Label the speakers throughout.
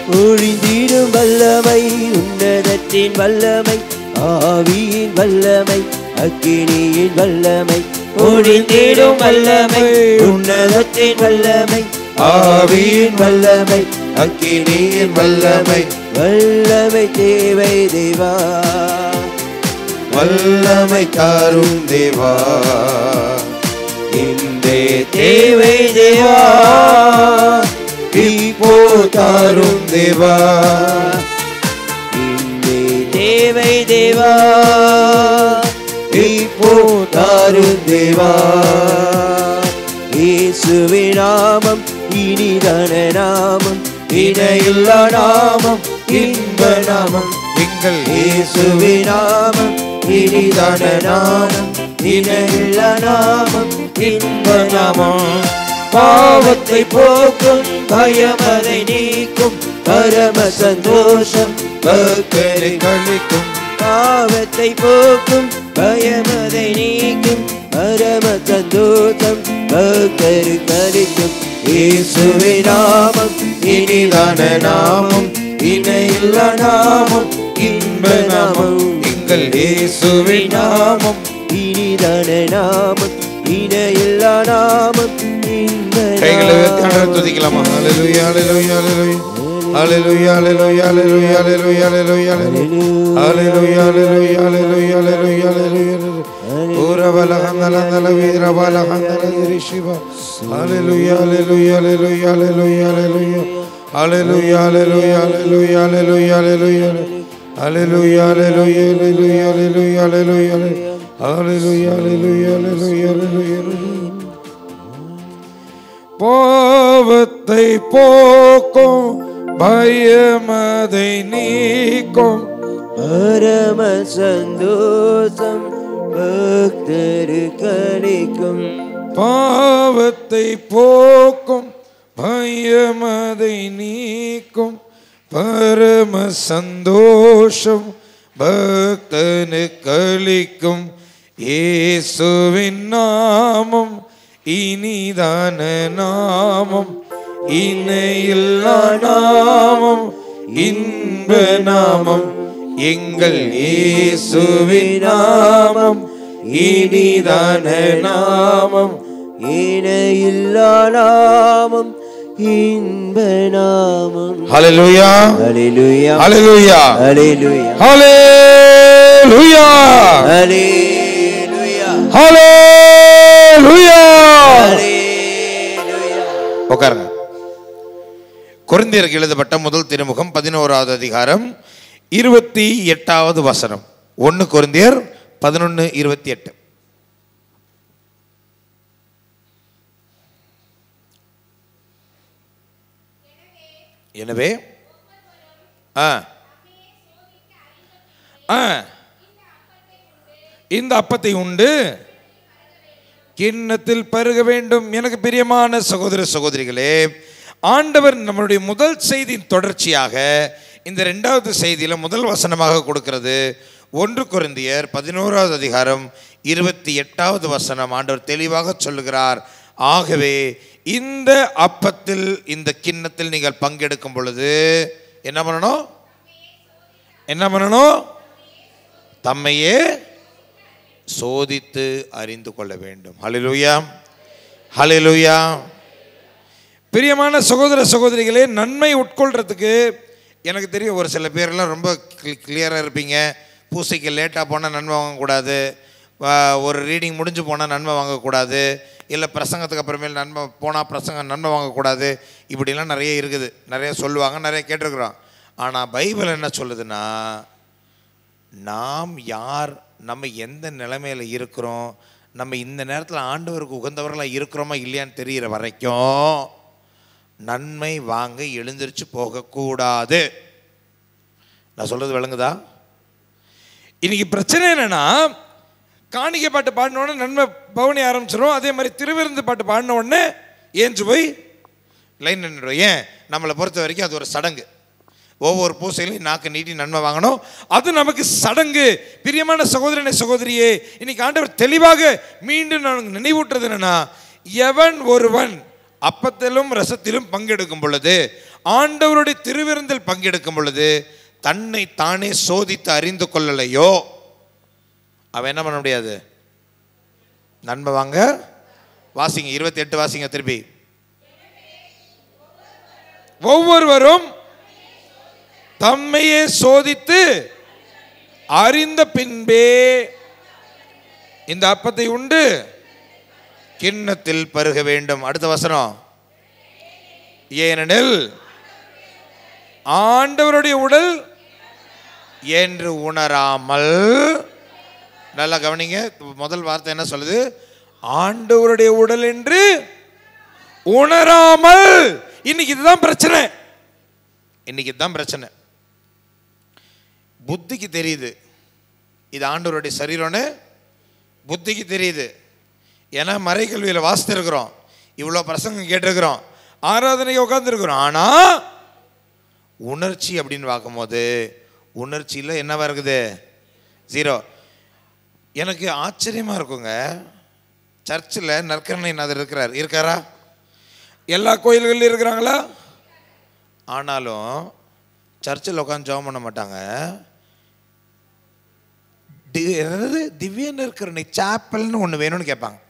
Speaker 1: ஒழிந்திடும் வல்லமை உன்னதத்தின் வல்லமை ஆவியின் வல்லமை அக்கினியின் வல்லமை ஒழிந்திடும் வல்லமை உன்னதத்தின் வல்லமை ஆவியின் வல்லமை
Speaker 2: அக்கினியின் வல்லமை
Speaker 1: வல்லமை தேவை தேவா
Speaker 2: வல்லமை தாரும் தேவா இன்றே
Speaker 1: தேவை தேவா
Speaker 2: இப்போ தாரும் தேவா
Speaker 1: இன்றே தேவை தேவா இப்போ தாரு தேவா இயேசுவின் நாமம் இனிதான நாமம் இணையில்லா நாமம் இன்ப நாமம்
Speaker 2: எங்கள்
Speaker 1: இயேசுவின் நாமம் இனிதான நாமம் இணையில்லா நாமம் இன்ப நாமம் பாவத்தை போக்கும் பயமதை நீக்கும் பரம சந்தோஷம்
Speaker 2: பக்தரை கழிக்கும்
Speaker 1: பாவத்தை போக்கும் பயமதை நீக்கும் பரம சந்தோஷம் பக்தரு கழிக்கும் இயேசுவின் நாமம்
Speaker 2: இனிதான நாமம்
Speaker 1: இணையில்லா நாமம்
Speaker 2: இன்ப நாமம் எங்கள் இயேசுவின் நாமம்
Speaker 1: இனிதான நாமம் இணையில்லா நாமம் இன்ப
Speaker 2: கைகளை உயர்த்தி ஆண்டவரை
Speaker 1: நாமம்.
Speaker 2: துதிக்கலாமா ஹalleluya ஹalleluya ஹalleluya ஹalleluya ஹalleluya ஹalleluya ஹalleluya ஹalleluya ஹalleluya ஹalleluya ஹalleluya ஹalleluya ஊரவலகந்தலந்தல வீரவலகந்தல திரிஷிவ ஹalleluya ஹalleluya ஹalleluya ஹalleluya ஹalleluya ஹalleluya ஹalleluya ஹalleluya ஹalleluya ஹalleluya ஹalleluya ஹalleluya ஹalleluya ஹalleluya ஹalleluya ஹalleluya ஹalleluya ஹalleluya ஹalleluya பாவத்தை போக்கும் பயமதை நீக்கும்
Speaker 1: பரம சந்தோஷம் பக்தரு கணிக்கும்
Speaker 2: பாவத்தை போக்கும் பயமதை நீக்கும் பரம சந்தோஷம் பக்தனு கழிக்கும் இயேசுவின் நாமம் இனிதான நாமம் இணையில்லா நாமம் இன்ப நாமம் எங்கள் இயேசுவின் நாமம் இனிதான நாமம்
Speaker 1: இணையில்லா நாமம் இன்ப நாமம்
Speaker 2: ஹalleluya
Speaker 1: ஹalleluya
Speaker 2: ஹalleluya
Speaker 1: ஹalleluya
Speaker 2: ஹalleluya
Speaker 1: ஹalleluya
Speaker 2: ஹalleluya
Speaker 1: ஹalleluya
Speaker 2: உட்காருங்க கொரிந்தியருக்கு எழுதப்பட்ட முதல் திருமுகம் பதினோராவது அதிகாரம் இருபத்தி எட்டாவது வசனம் ஒன்று கொரிந்தியர் பதினொன்று இருபத்தி எட்டு எனவே ஆ ஆ இந்த அப்பத்தை உண்டு கிண்ணத்தில் பருக வேண்டும் எனக்கு பிரியமான சகோதர சகோதரிகளே ஆண்டவர் நம்மளுடைய முதல் செய்தியின் தொடர்ச்சியாக இந்த ரெண்டாவது செய்தியில் முதல் வசனமாக கொடுக்கிறது ஒன்று கொரிந்தியர் பதினோராவது அதிகாரம் இருபத்தி எட்டாவது வசனம் ஆண்டவர் தெளிவாக சொல்லுகிறார் ஆகவே இந்த அப்பத்தில் இந்த கிண்ணத்தில் நீங்கள் பங்கெடுக்கும் பொழுது என்ன பண்ணணும் என்ன பண்ணணும் தம்மையே சோதித்து அறிந்து கொள்ள வேண்டும் ஹalleluya ஹalleluya பிரியமான சகோதர சகோதரிகளே நன்மை உட்கொள்றதுக்கு எனக்கு தெரியும் ஒரு சில பேர்லாம் ரொம்ப கிளியராக இருப்பீங்க பூசைக்கு லேட்டாக போனால் நன்மை வாங்கக்கூடாது வா- ஒரு ரீடிங் முடிஞ்சு போனால் நன்மை வாங்கக்கூடாது இல்லை பிரசங்கத்துக்கு அப்புறமேல் நன்மை போனால் பிரசங்கம் நன்மை வாங்கக்கூடாது இப்படிலாம் நிறைய இருக்குது நிறைய சொல்லுவாங்க நிறைய கேட்டிருக்கிறோம் ஆனால் பைபிள் என்ன சொல்லுதுன்னா நாம் யார் நம்ம எந்த நிலைமையில் இருக்கிறோம் நம்ம இந்த நேரத்தில் ஆண்டவருக்கு உகந்தவர்களாக இருக்கிறோமா இல்லையான்னு தெரிகிற வரைக்கும் நன்மை வாங்க எழுந்திருச்சு போகக்கூடாது நான் சொல்கிறது விளங்குதா இன்னைக்கு பிரச்சனை என்னன்னா காணிக்கை பாட்டு பாடின உடனே நன்மை பவனி ஆரம்பிச்சிடும் அதே மாதிரி திருவிருந்து பாட்டு பாடின உடனே ஏஞ்சு போய் லைன் நின்றுடும் ஏன் நம்மளை பொறுத்த வரைக்கும் அது ஒரு சடங்கு ஒவ்வொரு பூசையிலையும் நாக்கு நீட்டி நன்மை வாங்கணும் அது நமக்கு சடங்கு பிரியமான சகோதரனை சகோதரியே இன்னைக்கு ஆண்டவர் தெளிவாக மீண்டும் நான் நினைவூட்டுறது என்னன்னா எவன் ஒருவன் அப்பத்திலும் ரசத்திலும் பங்கெடுக்கும் பொழுது ஆண்டவருடைய திருவிருந்தில் பங்கெடுக்கும் பொழுது தன்னை தானே சோதித்து அறிந்து கொள்ளலையோ அவன் என்ன பண்ண முடியாது நன்மை வாங்க வாசிங்க இருபத்தி எட்டு வாசிங்க திருப்பி ஒவ்வொருவரும் தம்மையே சோதித்து அறிந்த பின்பே இந்த அப்பத்தை உண்டு கிண்ணத்தில் பருக வேண்டும் அடுத்த வசனம் ஏனெனில் ஆண்டவருடைய உடல் என்று உணராமல் நல்லா கவனிங்க முதல் வார்த்தை என்ன சொல்லுது ஆண்டவருடைய உடல் என்று உணராமல் இன்னைக்கு இதுதான் பிரச்சனை இன்னைக்கு இதுதான் பிரச்சனை புத்திக்கு தெரியுது இது ஆண்டவருடைய சரீரம்னு புத்திக்கு தெரியுது ஏன்னா மறைக்கல்வியில் வாசித்திருக்கிறோம் இவ்வளோ பிரசங்கம் கேட்டிருக்கிறோம் ஆராதனைக்கு உட்காந்துருக்குறோம் ஆனால் உணர்ச்சி அப்படின்னு பார்க்கும்போது உணர்ச்சியில் என்னவா இருக்குது ஜீரோ எனக்கு ஆச்சரியமாக இருக்குங்க சர்ச்சில் நற்கரணை நாதர் இருக்கிறார் இருக்காரா எல்லா கோயில்கள்லையும் இருக்கிறாங்களா ஆனாலும் சர்ச்சில் உட்காந்து ஜெபம் பண்ண மாட்டாங்க தி- என்னது திவ்ய நற்கரணை சாப்பல்னு ஒன்று வேணும்னு கேட்பாங்க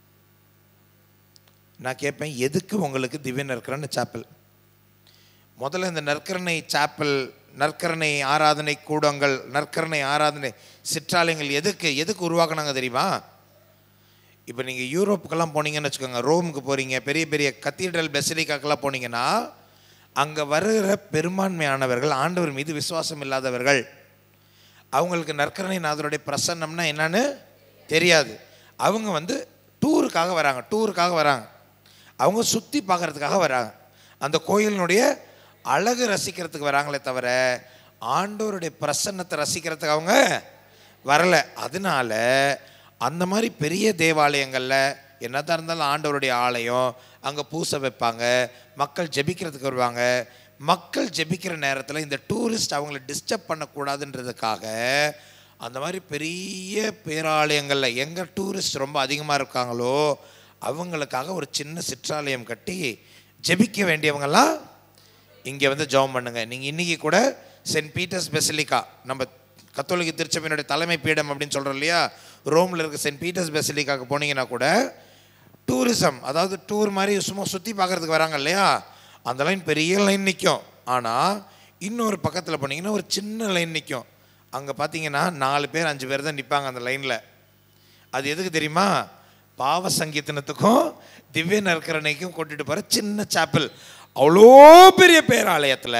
Speaker 2: நான் கேட்பேன் எதுக்கு உங்களுக்கு திவ்ய நற்கரணை சாப்பல் முதல்ல இந்த நற்கரணை சாப்பல் நற்கரணை ஆராதனை கூடங்கள் நற்கரணை ஆராதனை சிற்றாலயங்கள் எதுக்கு எதுக்கு உருவாக்குனாங்க தெரியுமா இப்போ நீங்கள் யூரோப்புக்கெல்லாம் போனீங்கன்னு வச்சுக்கோங்க ரோமுக்கு போகிறீங்க பெரிய பெரிய கத்தீட்ரல் பெசிலிக்காக்கெல்லாம் போனீங்கன்னா அங்கே வருகிற பெரும்பான்மையானவர்கள் ஆண்டவர் மீது விசுவாசம் இல்லாதவர்கள் அவங்களுக்கு நற்கரணை நாதருடைய பிரசன்னம்னா என்னன்னு தெரியாது அவங்க வந்து டூருக்காக வராங்க டூருக்காக வராங்க அவங்க சுற்றி பார்க்கறதுக்காக வராங்க அந்த கோயிலினுடைய அழகு ரசிக்கிறதுக்கு வராங்களே தவிர ஆண்டவருடைய பிரசன்னத்தை ரசிக்கிறதுக்கு அவங்க வரல அதனால அந்த மாதிரி பெரிய தேவாலயங்களில் என்னதான் இருந்தாலும் ஆண்டவருடைய ஆலயம் அங்கே பூசை வைப்பாங்க மக்கள் ஜெபிக்கிறதுக்கு வருவாங்க மக்கள் ஜெபிக்கிற நேரத்தில் இந்த டூரிஸ்ட் அவங்கள டிஸ்டர்ப் பண்ணக்கூடாதுன்றதுக்காக அந்த மாதிரி பெரிய பேராலயங்களில் எங்கே டூரிஸ்ட் ரொம்ப அதிகமாக இருக்காங்களோ அவங்களுக்காக ஒரு சின்ன சிற்றாலயம் கட்டி ஜெபிக்க வேண்டியவங்கெல்லாம் இங்கே வந்து ஜெபம் பண்ணுங்க நீங்கள் இன்றைக்கி கூட சென்ட் பீட்டர்ஸ் பெசிலிக்கா நம்ம கத்தோலிக்க திருச்சபையினுடைய தலைமை பீடம் அப்படின்னு சொல்கிறோம் இல்லையா ரோமில் இருக்க சென்ட் பீட்டர்ஸ் பெசிலிக்காக்கு போனீங்கன்னா கூட டூரிசம் அதாவது டூர் மாதிரி சும்மா சுற்றி பார்க்கறதுக்கு வராங்க இல்லையா அந்த லைன் பெரிய லைன் நிற்கும் ஆனால் இன்னொரு பக்கத்தில் போனீங்கன்னா ஒரு சின்ன லைன் நிற்கும் அங்கே பார்த்தீங்கன்னா நாலு பேர் அஞ்சு பேர் தான் நிற்பாங்க அந்த லைனில் அது எதுக்கு தெரியுமா பாவ சங்கீதனத்துக்கும் திவ்ய நற்கரணைக்கும் கூட்டிட்டு போகிற சின்ன சாப்பல் அவ்வளோ பெரிய பேராலயத்தில்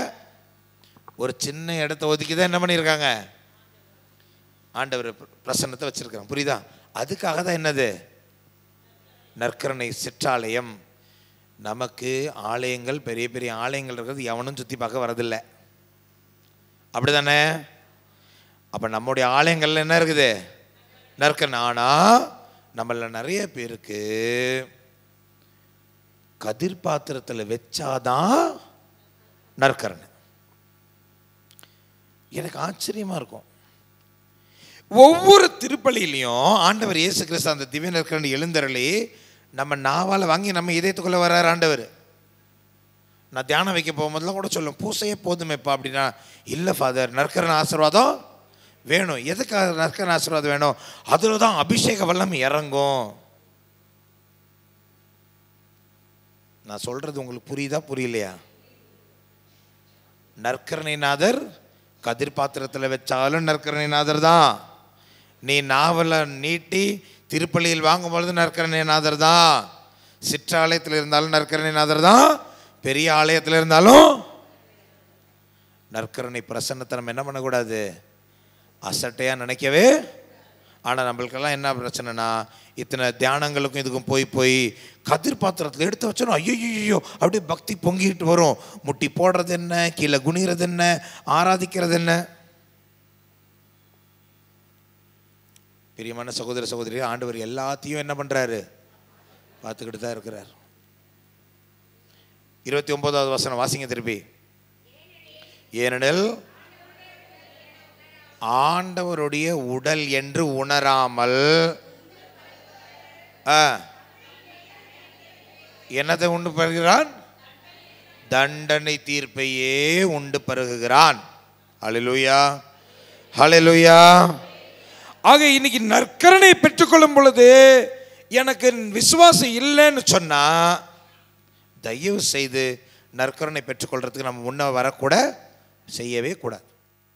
Speaker 2: ஒரு சின்ன இடத்த ஒதுக்கி தான் என்ன பண்ணியிருக்காங்க ஆண்டவர் பிரசன்னத்தை வச்சிருக்காங்க புரியுதா அதுக்காக தான் என்னது நற்கரணை சிற்றாலயம் நமக்கு ஆலயங்கள் பெரிய பெரிய ஆலயங்கள் இருக்கிறது எவனும் சுற்றி பார்க்க வரதில்லை அப்படிதானே அப்போ நம்முடைய ஆலயங்கள்ல என்ன இருக்குது நற்கரணை ஆனால் நம்மள நிறைய பேருக்கு கதிர் பாத்திரத்தில் வச்சாதான் நற்கரணை எனக்கு ஆச்சரியமா இருக்கும் ஒவ்வொரு திருப்பலியிலையும் ஆண்டவர் இயேசு கிறிஸ்து அந்த திவ்ய நற்கரணை எழுந்தருளி நம்ம நாவால் வாங்கி நம்ம இதயத்துக்குள்ள வர்றார் ஆண்டவர் நான் தியானம் வைக்க போகும்போதெல்லாம் கூட சொல்லுவேன் பூசையே போதுமேப்பா அப்படின்னா இல்லை ஃபாதர் நற்கரண ஆசீர்வாதம் வேணும் எதுக்காக நற்கரண ஆசீர்வாதம் வேணும் அதில் தான் அபிஷேக வல்லம் இறங்கும் நான் சொல்றது உங்களுக்கு புரியுதா புரியலையா நற்கரணைநாதர் கதிர் பாத்திரத்தில் வச்சாலும் நற்கரணைநாதர் தான் நீ நாவலை நீட்டி திருப்பள்ளியில் வாங்கும் பொழுது நற்கரணைநாதர் தான் சிற்றாலயத்தில் இருந்தாலும் நற்கரணைநாதர் தான் பெரிய ஆலயத்தில் இருந்தாலும் நற்கரணை பிரசன்னத்தை நம்ம என்ன பண்ணக்கூடாது அசட்டையாக நினைக்கவே ஆனால் நம்மளுக்கெல்லாம் என்ன பிரச்சனைனா இத்தனை தியானங்களுக்கும் இதுக்கும் போய் போய் கதிர் பாத்திரத்தில் எடுத்து வச்சோம் ஐயோ அப்படியே பக்தி பொங்கிட்டு வரும் முட்டி போடுறது என்ன கீழே குனிகிறது என்ன ஆராதிக்கிறது என்ன பிரியமான சகோதர சகோதரி ஆண்டவர் எல்லாத்தையும் என்ன பண்றாரு பார்த்துக்கிட்டு தான் இருக்கிறார் இருபத்தி ஒன்பதாவது வசனம் வாசிங்க திருப்பி ஏனெனில் ஆண்டவருடைய உடல் என்று உணராமல் ஆ, என்னதை உண்டு பண்ணுகிறான் தண்டனை தீர்ப்பையே உண்டு பருகுகிறான் ஹalleluya ஹalleluya
Speaker 3: ஆக இன்னைக்கு நற்கரணை பெற்றுக்கொள்ளும் பொழுது எனக்கு விசுவாசம் இல்லைன்னு சொன்னா
Speaker 2: தயவு செய்து நற்கருணை பெற்றுக்கொள்றதுக்கு நம்ம முன்ன வரக்கூட செய்யவே கூடாது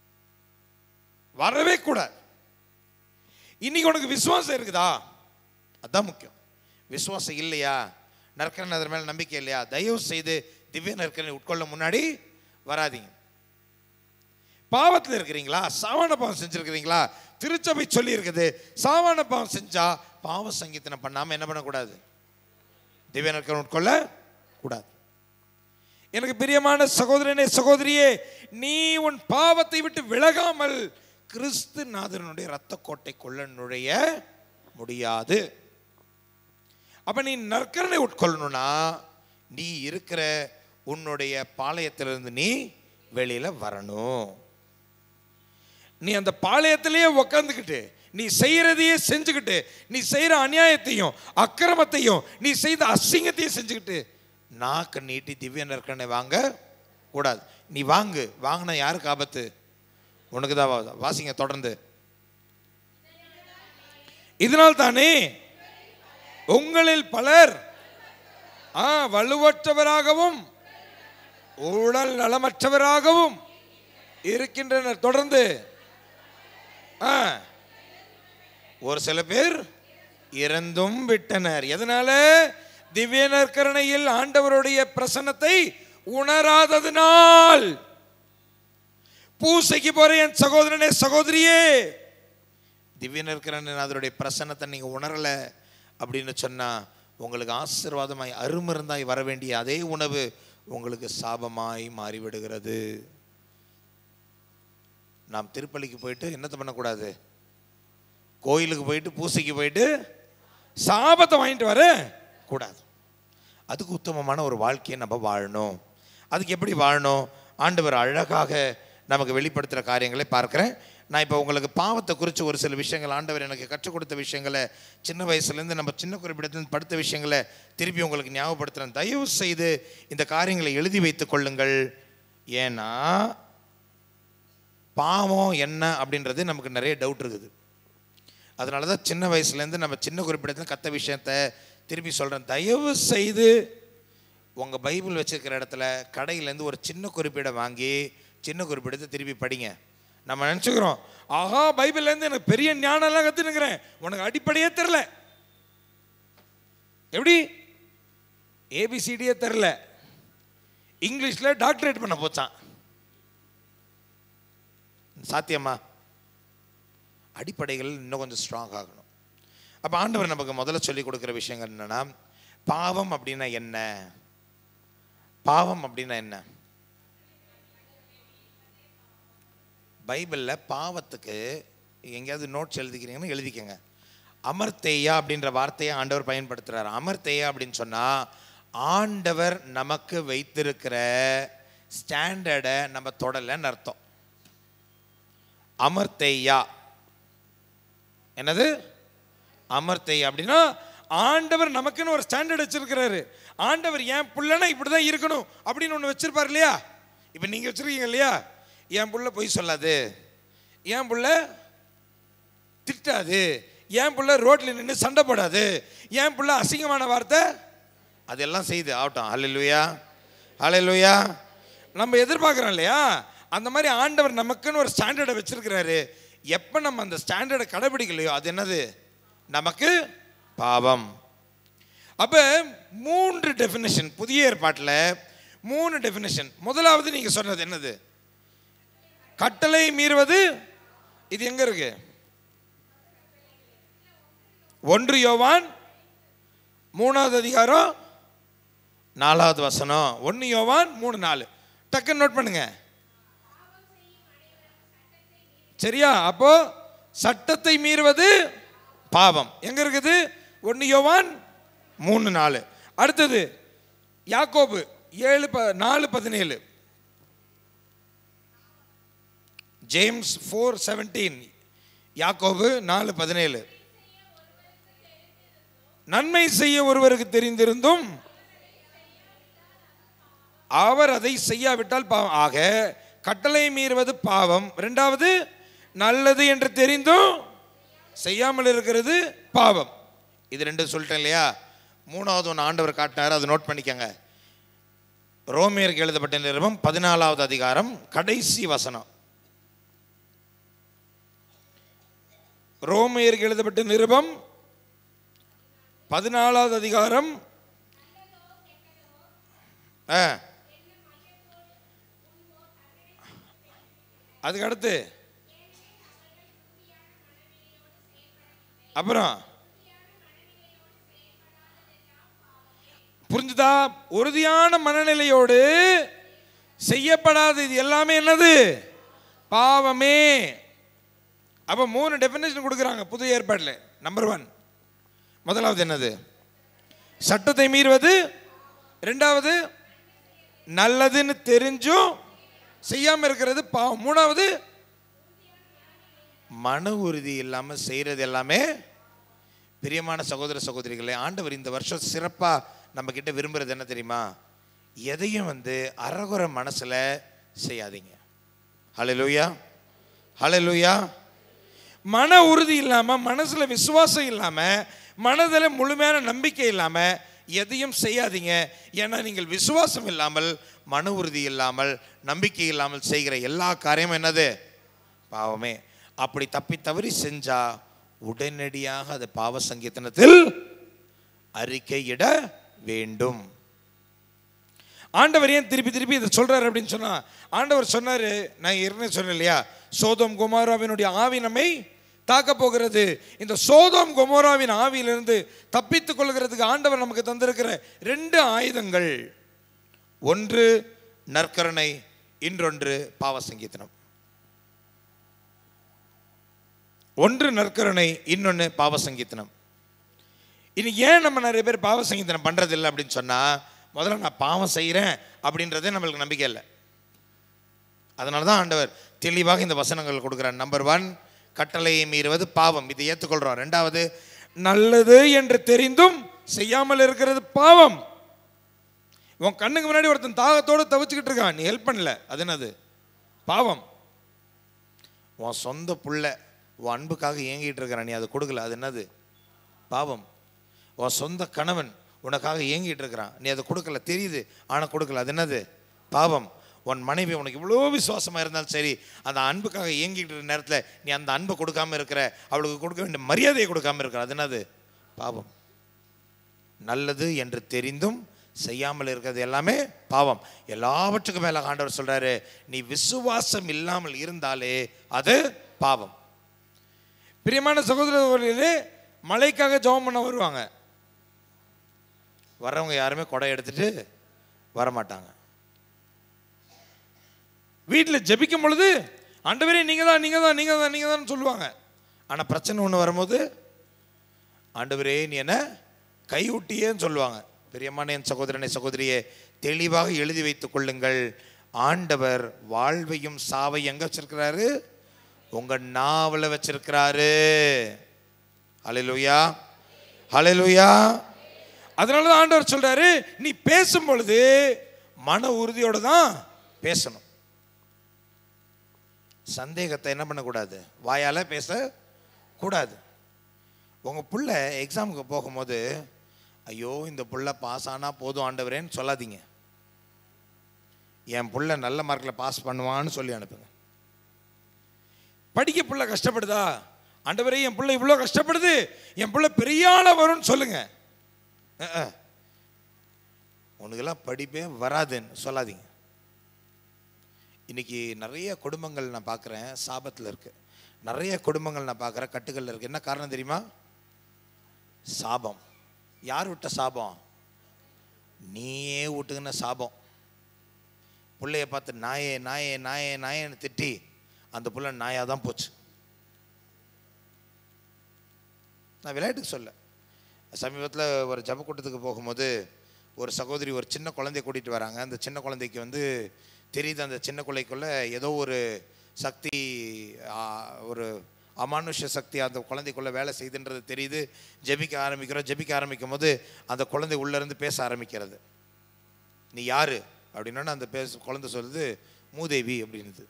Speaker 3: வரவே கூடாது இன்னைக்கு உனக்கு விசுவாசம் இருக்குதா
Speaker 2: அதான் முக்கியம் விசுவாசம் இல்லையா நற்கரணை அதன் மேல நம்பிக்கை இல்லையா தயவு செய்து திவ்ய நற்கரணை உட்கொள்ள முன்னாடி வராதீங்க
Speaker 3: பாவத்தில் இருக்கிறீங்களா சாவான பாவம் செஞ்சிருக்கிறீங்களா திருச்சபை சொல்லி இருக்குது சாவான பாவம் செஞ்சா
Speaker 2: பாவ சங்கீதனம் பண்ணாம என்ன பண்ணக்கூடாது திவ்ய நற்கரணை உட்கொள்ள கூடாது
Speaker 3: எனக்கு பிரியமான சகோதரனே சகோதரியே நீ உன் பாவத்தை விட்டு விலகாமல் கிறிஸ்து நாதனுடைய இரத்த கோட்டைக்குள்ள நுழைய
Speaker 2: முடியாது
Speaker 3: அப்ப நீ நற்கரணை
Speaker 2: உட்கொள்ளணும்னா நீ இருக்கிற உன்னுடைய பாளையத்திலிருந்து நீ வெளியில வரணும்
Speaker 3: நீ அந்த பாளையத்திலேயே உக்காந்துக்கிட்டு நீ செய்யறதையே செஞ்சுக்கிட்டு நீ செய்யற அநியாயத்தையும் அக்கிரமத்தையும் நீ செய்த அசிங்கத்தையும் செஞ்சுக்கிட்டு
Speaker 2: நாக்கு நீட்டி திவ்ய நற்கரணை வாங்க கூடாது நீ வாங்கு வாங்கினா யாருக்கு ஆபத்து உனக்கு தான் வா- வாசிங்க தொடர்ந்து
Speaker 3: இதனால் தானே உங்களில் பலர் ஆ வலுவற்றவராகவும் உடல் நலமற்றவராகவும் இருக்கின்றனர் தொடர்ந்து ஆ
Speaker 2: ஒரு சில பேர்
Speaker 3: இறந்தும் விட்டனர் எதனால திவ்ய நற்கரணையில் ஆண்டவருடைய பிரசன்னத்தை உணராததினால் பூசைக்கு போற என் சகோதரனே சகோதரியே
Speaker 2: திவ்ய நற்கரணை அதனுடைய பிரசன்னத்தை நீங்க உணரல அப்படின்னு சொன்னா உங்களுக்கு ஆசீர்வாதமாய் அருமருந்தாய் வர வேண்டிய அதே உணவு உங்களுக்கு சாபமாய் மாறிவிடுகிறது நாம் திருப்பலிக்கு போயிட்டு என்னத்தை பண்ணக்கூடாது கோயிலுக்கு போயிட்டு பூசைக்கு போயிட்டு
Speaker 3: சாபத்தை வாங்கிட்டு வர
Speaker 2: கூடாது அதுக்கு உத்தமமான ஒரு வாழ்க்கையை நம்ம வாழணும் அதுக்கு எப்படி வாழணும் ஆண்டவர் அழகாக நமக்கு வெளிப்படுத்துகிற காரியங்களை பார்க்குறேன் நான் இப்போ உங்களுக்கு பாவத்தை குறித்து ஒரு சில விஷயங்கள் ஆண்டவர் எனக்கு கற்றுக் கொடுத்த விஷயங்களை சின்ன வயசுலேருந்து நம்ம சின்ன குறிப்பிடத்துலேருந்து படுத்த விஷயங்களை திருப்பி உங்களுக்கு ஞாபகப்படுத்துகிறேன் தயவு செய்து இந்த காரியங்களை எழுதி வைத்துக் கொள்ளுங்கள் ஏன்னா பாவம் என்ன அப்படின்றது நமக்கு நிறைய டவுட் இருக்குது அதனால தான் சின்ன வயசுலேருந்து நம்ம சின்ன குறிப்பிடத்தில் கத்த விஷயத்த திருப்பி சொல்கிறேன் தயவு செய்து உங்கள் பைபிள் வச்சிருக்கிற இடத்துல கடையிலேருந்து ஒரு சின்ன குறிப்பீடை வாங்கி சின்ன குறிப்பிடத்தை திருப்பி படிங்க நம்ம நினச்சிக்கிறோம்
Speaker 3: ஆஹா பைபிள்ல இருந்து எனக்கு பெரிய ஞானம் எல்லாம் கத்துனுக்கிறேன் உனக்கு அடிப்படையே தெரில எப்படி ஏபிசிடியே தெரில இங்கிலீஷ்ல டாக்டரேட் பண்ண போச்சான்
Speaker 2: சாத்தியமா அடிப்படைகள் இன்னும் கொஞ்சம் ஸ்ட்ராங் ஆகணும் அப்போ ஆண்டவர் நமக்கு முதல்ல சொல்லி கொடுக்குற விஷயங்கள் என்னன்னா பாவம் அப்படின்னா என்ன பாவம் அப்படின்னா என்ன பைபிளில் பாவத்துக்கு எங்கேயாவது நோட்ஸ் எழுதிக்கிறீங்கன்னு எழுதிக்கங்க அமர்த்தேயா அப்படின்ற வார்த்தையை ஆண்டவர் பயன்படுத்துகிறார் அமர்த்தேயா அப்படின்னு சொன்னால் ஆண்டவர் நமக்கு வைத்திருக்கிற ஸ்டாண்டர்டை நம்ம தொடலைன்னு அர்த்தம் அமர்த்தேயா என்னது
Speaker 3: அமர்த்தை அப்படின்னா ஆண்டவர் நமக்குன்னு ஒரு ஸ்டாண்டர்ட் வச்சிருக்கிறாரு ஆண்டவர் என் புள்ளனா இப்படிதான் இருக்கணும் அப்படின்னு ஒன்று வச்சிருப்பார் இல்லையா இப்போ நீங்க வச்சிருக்கீங்க இல்லையா என் புள்ள பொய் சொல்லாது என் புள்ள திட்டாது என் புள்ள ரோட்ல நின்று சண்டை போடாது என் புள்ள அசிங்கமான வார்த்தை
Speaker 2: அதெல்லாம் செய்து ஆகட்டும் ஹalleluya ஹalleluya
Speaker 3: நம்ம எதிர்பார்க்குறோம் இல்லையா அந்த மாதிரி ஆண்டவர் நமக்குன்னு ஒரு ஸ்டாண்டர்டை வச்சிருக்கிறாரு எப்போ நம்ம அந்த ஸ்டாண்டர்டை கடைபிடிக்கலையோ அது என்னது நமக்கு
Speaker 2: பாவம்
Speaker 3: அப்போ மூன்று டெஃபினேஷன் புதிய ஏற்பாட்டில் மூணு டெஃபினேஷன் முதலாவது நீங்கள் சொன்னது என்னது கட்டளை மீறுவது இது எங்க இருக்கு ஒன்று யோவான் மூணாவது அதிகாரம்
Speaker 2: நாலாவது வசனம்
Speaker 3: ஒன்று யோவான் மூணு நாலு டக்குன்னு நோட் பண்ணுங்க சரியா அப்போ சட்டத்தை மீறுவது
Speaker 2: பாவம்
Speaker 3: எங்க இருக்குது ஒன்று யோவான் மூணு நாலு அடுத்தது யாக்கோபு ஏழு ப நாலு பதினேழு ஜேம்ஸ் ஃபோர் செவன்டீன் யாக்கோபு நாலு பதினேழு நன்மை செய்ய ஒருவருக்கு தெரிந்திருந்தும் அவர் அதை செய்யாவிட்டால் பாவம் ஆக கட்டளை மீறுவது பாவம் ரெண்டாவது நல்லது என்று தெரிந்தும் செய்யாமல் இருக்கிறது பாவம்
Speaker 2: இது ரெண்டு சொல்லிட்டேன் இல்லையா மூணாவது ஒன்று ஆண்டவர் காட்டினார் அதை நோட் பண்ணிக்கங்க ரோமியருக்கு எழுதப்பட்ட நிருபம் பதினாலாவது அதிகாரம் கடைசி வசனம்
Speaker 3: ரோமையருக்கு எழுதப்பட்ட நிருபம் பதினாலாவது அதிகாரம்
Speaker 2: ஆ
Speaker 3: அதுக்கு அடுத்து அப்புறம் புரிஞ்சுதா உறுதியான மனநிலையோடு செய்யப்படாத இது எல்லாமே என்னது பாவமே அப்ப மூணு டெஃபினேஷன் கொடுக்குறாங்க புது ஏற்பாட்டில் நம்பர் ஒன் முதலாவது என்னது சட்டத்தை மீறுவது ரெண்டாவது நல்லதுன்னு தெரிஞ்சும் செய்யாம இருக்கிறது பாவம் மூணாவது
Speaker 2: மன உறுதி இல்லாமல் செய்கிறது எல்லாமே பிரியமான சகோதர சகோதரிகளே ஆண்டவர் இந்த வருஷம் சிறப்பாக நம்ம கிட்ட விரும்புறது என்ன தெரியுமா எதையும் வந்து அறகுற மனசில் செய்யாதீங்க ஹalleluya ஹalleluya
Speaker 3: மன உறுதி இல்லாம மனசுல விசுவாசம் இல்லாம மனதில் முழுமையான நம்பிக்கை இல்லாம எதையும் செய்யாதீங்க ஏன்னா நீங்கள் விசுவாசம் இல்லாமல்
Speaker 2: மன உறுதி இல்லாமல் நம்பிக்கை இல்லாமல் செய்கிற எல்லா காரியமும் என்னது பாவமே அப்படி தப்பி தவறி செஞ்சா உடனடியாக அது பாவ சங்கீதனத்தில் அறிக்கையிட வேண்டும்
Speaker 3: ஆண்டவர் ஏன் திருப்பி திருப்பி இதை சொல்றாரு அப்படின்னு சொன்னா ஆண்டவர் சொன்னாரு நான் ஏற்கனவே சொன்னேன் இல்லையா சோதோம் குமாராவினுடைய ஆவி நம்மை தாக்க போகிறது இந்த சோதோம் குமாராவின் ஆவியிலிருந்து தப்பித்துக் கொள்கிறதுக்கு ஆண்டவர் நமக்கு தந்திருக்கிற ரெண்டு ஆயுதங்கள்
Speaker 2: ஒன்று நற்கருணை இன்னொன்று பாவ சங்கீதனம் ஒன்று நற்கருணை இன்னொன்று பாவ சங்கீதனம்
Speaker 3: இனி ஏன் நம்ம நிறைய பேர் பாவ சங்கீதனம்
Speaker 2: சங்கீதனம் பண்றது இல்லை அப்படின்னு சொன்னா முதல்ல நான் பாவம் செய்கிறேன் அப்படின்றதே நம்மளுக்கு நம்பிக்கை இல்லை அதனால தான் ஆண்டவர் தெளிவாக இந்த வசனங்கள் கொடுக்குறார் நம்பர் ஒன் கட்டளையை மீறுவது பாவம் இதை ஏற்றுக்கொள்கிறோம் ரெண்டாவது
Speaker 3: நல்லது என்று தெரிந்தும் செய்யாமல் இருக்கிறது பாவம் உன் கண்ணுக்கு முன்னாடி ஒருத்தன் தாகத்தோடு தவிச்சுக்கிட்டு இருக்கான் நீ ஹெல்ப் பண்ணல அது என்னது பாவம்
Speaker 2: உன் சொந்த புள்ள உன் அன்புக்காக ஏங்கிட்டு இருக்கிறான் நீ அதை கொடுக்கல அது என்னது பாவம் உன் சொந்த கணவன் உனக்காக ஏங்கிட்டு இருக்கிறான் நீ அதை கொடுக்கல தெரியுது ஆனால் கொடுக்கல அது என்னது பாவம் உன் மனைவி உனக்கு இவ்வளோ விசுவாசமாக இருந்தாலும் சரி அந்த அன்புக்காக ஏங்கிட்டு இருக்கிற நேரத்தில் நீ அந்த அன்பை கொடுக்காம இருக்கிற அவளுக்கு கொடுக்க வேண்டிய மரியாதையை கொடுக்காம இருக்கிற அது என்னது பாவம் நல்லது என்று தெரிந்தும் செய்யாமல் இருக்கிறது எல்லாமே பாவம் எல்லாவற்றுக்கும் மேல ஆண்டவர் சொல்றாரு நீ விசுவாசம் இல்லாமல் இருந்தாலே அது பாவம்
Speaker 3: பிரியமான சகோதரர்களே மழைக்காக ஜெபம் பண்ண வருவாங்க
Speaker 2: வர்றவங்க யாருமே கொடை எடுத்துட்டு வரமாட்டாங்க
Speaker 3: வீட்டில் ஜெபிக்கும் பொழுது ஆண்டவரே நீங்க தான் நீங்க தான் நீங்க தான் நீங்க தான் சொல்லுவாங்க
Speaker 2: ஆனா பிரச்சனை ஒன்று வரும்போது ஆண்டவரே நீ என்ன கைவிட்டியேன்னு சொல்லுவாங்க பிரியமான என் சகோதரனை சகோதரியே தெளிவாக எழுதி வைத்துக் கொள்ளுங்கள் ஆண்டவர் வாழ்வையும் சாவை எங்க வச்சிருக்கிறாரு உங்க நாவல வச்சிருக்கிறாரு ஹalleluya ஹalleluya
Speaker 3: அதனால தான் ஆண்டவர் சொல்றாரு நீ பேசும் பொழுது மன உறுதியோட தான்
Speaker 2: பேசணும் சந்தேகத்தை என்ன பண்ணக்கூடாது வாயால பேச கூடாது உங்க புள்ள எக்ஸாமுக்கு போகும்போது ஐயோ இந்த புள்ள பாஸ் ஆனா போதும் ஆண்டவரேன்னு சொல்லாதீங்க என் புள்ள நல்ல மார்க்கில் பாஸ் பண்ணுவான்னு சொல்லி அனுப்புங்க
Speaker 3: படிக்க புள்ள கஷ்டப்படுதா ஆண்டவரே என் பிள்ளை இவ்வளோ கஷ்டப்படுது என் பிள்ளை பெரிய ஆளா வரும்னு சொல்லுங்க
Speaker 2: அஹ், அஹ். உனக்கெல்லாம் படிப்பே வராதுன்னு சொல்லாதீங்க இன்னைக்கு நிறைய குடும்பங்கள் நான் பார்க்குறேன் சாபத்தில் இருக்கு நிறைய குடும்பங்கள் நான் பார்க்குறேன் கட்டுகளில் இருக்கு என்ன காரணம் தெரியுமா சாபம் யார் விட்ட சாபம் நீயே விட்டுக்கின சாபம் பிள்ளைய பார்த்து நாயே நாயே நாயே நாயேன்னு திட்டி அந்த புள்ள நாயாக தான் போச்சு நான் விளையாட்டுக்கு சொல்ல சமீபத்தில் ஒரு ஜப கூட்டத்துக்கு போகும்போது ஒரு சகோதரி ஒரு சின்ன குழந்தைய கூட்டிகிட்டு வராங்க அந்த சின்ன குழந்தைக்கு வந்து தெரியுது அந்த சின்ன குழந்தைக்குள்ள ஏதோ ஒரு சக்தி ஆ, ஒரு அமானுஷ்ய சக்தி அந்த குழந்தைக்குள்ள வேலை செய்துன்றது தெரியுது ஜெபிக்க ஆரம்பிக்கிறோம் ஜெபிக்க ஆரம்பிக்கும் போது அந்த குழந்தை உள்ளேருந்து பேச ஆரம்பிக்கிறது நீ யாரு அப்படின்னா அந்த பேச குழந்தை சொல்லுது மூதேவி அப்படின்னுது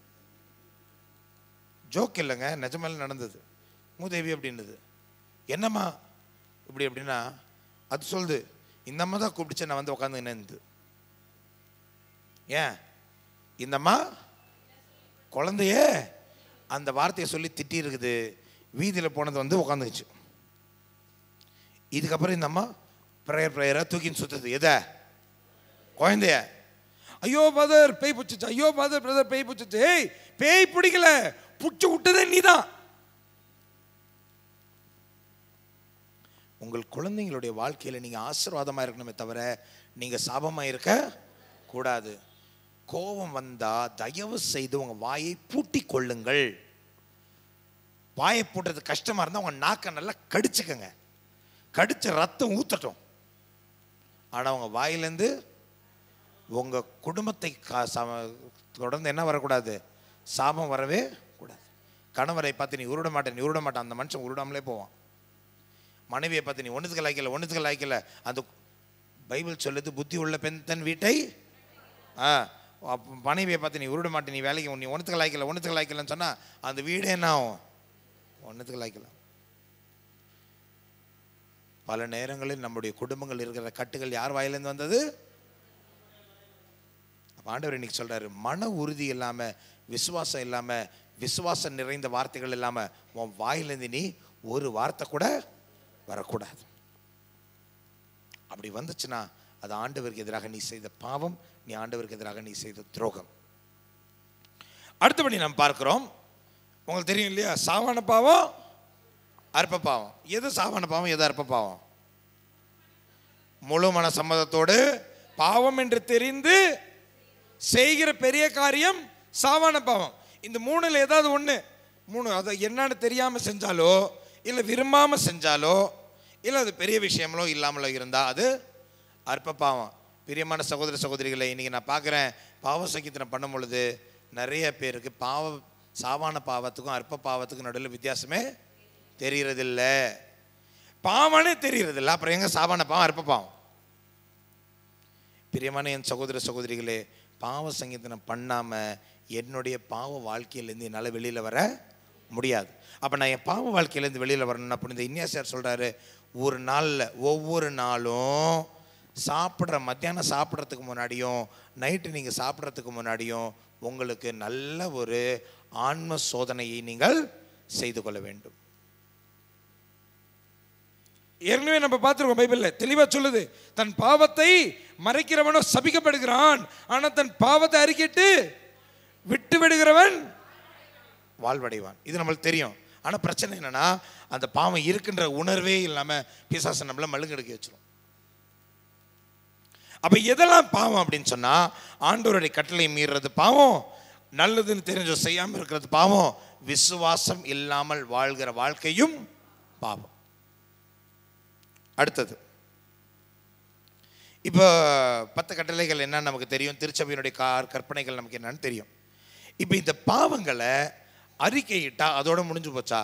Speaker 2: ஜோக் இல்லைங்க நிஜமால நடந்தது மூதேவி அப்படின்னுது என்னம்மா இப்படி அப்படின்னா அது சொல்லுது இந்த அம்மா தான் கூப்பிடுச்சு நான் வந்து உட்காந்துக்கினேன் ஏன் இந்த அம்மா குழந்தைய அந்த வார்த்தையை சொல்லி திட்டி இருக்குது வீதியில் போனது வந்து உட்காந்துக்குச்சு இதுக்கப்புறம் இந்த அம்மா ப்ரேயர் ப்ரேயராக தூக்கின்னு சுத்துது எதை குழந்தைய
Speaker 3: ஐயோ பதர் பேய் பிடிச்சிச்சு ஐயோ பதர் பிரதர் பேய் பிடிச்சிச்சு ஏய் பேய் பிடிக்கல புடிச்சு விட்டதே நீதான்
Speaker 2: உங்கள் குழந்தைங்களுடைய வாழ்க்கையில் நீங்கள் ஆசீர்வாதமாக இருக்கணுமே தவிர நீங்கள் சாபமாக இருக்க கூடாது கோபம் வந்தா தயவு செய்து உங்கள் வாயை பூட்டிக் கொள்ளுங்கள் வாயை பூட்டுறது கஷ்டமாக இருந்தால் உங்கள் நாக்கை நல்லா கடிச்சுக்கங்க கடிச்சு ரத்தம் ஊத்தட்டும் ஆனால் உங்கள் வாயிலேருந்து உங்கள் குடும்பத்தை கா- சம- தொடர்ந்து என்ன வரக்கூடாது சாபம் வரவே கூடாது கணவரை பார்த்து நீ உருட மாட்டேன் நீ உருட மாட்டேன் அந்த மனுஷன் உருடாமலே போவான் மனைவியை பார்த்து நீ ஒன்றுத்துக்கு லாய்க்கல ஒன்றுத்துக்கு லாய்க்கல அந்த பைபிள் சொல்லுது புத்தி உள்ள பெண் தன் வீட்டை ஆ அப்ப மனைவியை பார்த்து நீ உருட மாட்டே நீ வேலைக்கு நீ ஒன்றுத்துக்கு லாய்க்கல ஒன்றுத்துக்கு லாய்க்கலன்னு சொன்னால் அந்த வீடே என்ன ஆகும் ஒன்றுத்துக்கு லாய்க்கல பல நேரங்களில் நம்முடைய குடும்பங்கள் இருக்கிற கட்டுகள் யார் வாயிலேருந்து வந்தது அப்ப ஆண்டவர் இன்னைக்கு சொல்றாரு மன உறுதி இல்லாம விசுவாசம் இல்லாம விசுவாசம் நிறைந்த வார்த்தைகள் இல்லாம உன் வாயிலிருந்து நீ ஒரு வார்த்தை கூட வரக்கூடாது அப்படி வந்துச்சுன்னா அது ஆண்டவருக்கு எதிராக நீ செய்த பாவம் நீ ஆண்டவருக்கு எதிராக நீ செய்த துரோகம்
Speaker 3: அடுத்தபடி நாம் பார்க்கிறோம் உங்களுக்கு தெரியும் இல்லையா சாவான பாவம்
Speaker 2: அற்ப பாவம் எது சாவான பாவம் எது அற்ப பாவம் முழு மன சம்மதத்தோடு
Speaker 3: பாவம் என்று தெரிந்து செய்கிற பெரிய காரியம் சாவான பாவம் இந்த மூணுல ஏதாவது ஒண்ணு மூணு அதை என்னன்னு தெரியாம செஞ்சாலோ இல்ல விரும்பாம செஞ்சாலோ
Speaker 2: இல்லை அது பெரிய விஷயங்களோ இல்லாமலோ இருந்தால் அது அற்ப பாவம் பிரியமான சகோதர சகோதரிகளை இன்னைக்கு நான் பார்க்குறேன் பாவ சங்கீதனம் பண்ணும் பொழுது நிறைய பேருக்கு பாவ சாவான பாவத்துக்கும் அற்ப பாவத்துக்கும் நடுவில் வித்தியாசமே தெரியறதில்ல
Speaker 3: பாவனே தெரியுது
Speaker 2: தெரியறதில்ல அப்புறம் எங்க சாவான பாவம் அற்ப பாவம் பிரியமான என் சகோதர சகோதரிகளே பாவ சங்கீதனம் பண்ணாம என்னுடைய பாவ வாழ்க்கையிலேருந்து என்னால் வெளியில் வர முடியாது அப்போ நான் என் பாவ வாழ்க்கையிலேருந்து வெளியில் வரணும்னா அப்போ இந்த இன்யாசியார் சொல்கிறாரு ஒரு நாளில் ஒவ்வொரு நாளும் சாப்பிட்ற மத்தியானம் சாப்பிட்றதுக்கு முன்னாடியும் நைட்டு நீங்கள் சாப்பிட்றதுக்கு முன்னாடியும் உங்களுக்கு நல்ல ஒரு ஆன்ம சோதனையை நீங்கள் செய்து கொள்ள வேண்டும்
Speaker 3: ஏற்கனவே நம்ம பார்த்துருக்கோம் பைபிள்ல தெளிவா சொல்லுது தன் பாவத்தை மறைக்கிறவனோ சபிக்கப்படுகிறான் ஆனா தன் பாவத்தை அறிக்கிட்டு விட்டு விடுகிறவன்
Speaker 2: வாழ்வடைவான் இது நம்மளுக்கு தெரியும் ஆனால் பிரச்சனை என்னன்னா அந்த பாவம் இருக்குன்ற உணர்வே இல்லாமல் பிசாசு நம்மள மழுங்கெடுக்க வச்சிரும் அப்போ எதெல்லாம் பாவம் அப்படின்னு சொன்னால் ஆண்டவருடைய கட்டளை மீறுறது பாவம் நல்லதுன்னு தெரிஞ்சோ செய்யாமல் இருக்கிறது பாவம் விசுவாசம் இல்லாமல் வாழ்கிற வாழ்க்கையும் பாவம் அடுத்தது இப்போ பத்து கட்டளைகள் என்னன்னு நமக்கு தெரியும் திருச்சபையினுடைய கார் கற்பனைகள் நமக்கு என்னன்னு தெரியும் இப்போ இந்த பாவங்களை அறிக்கையிட்டா அதோட முடிஞ்சு போச்சா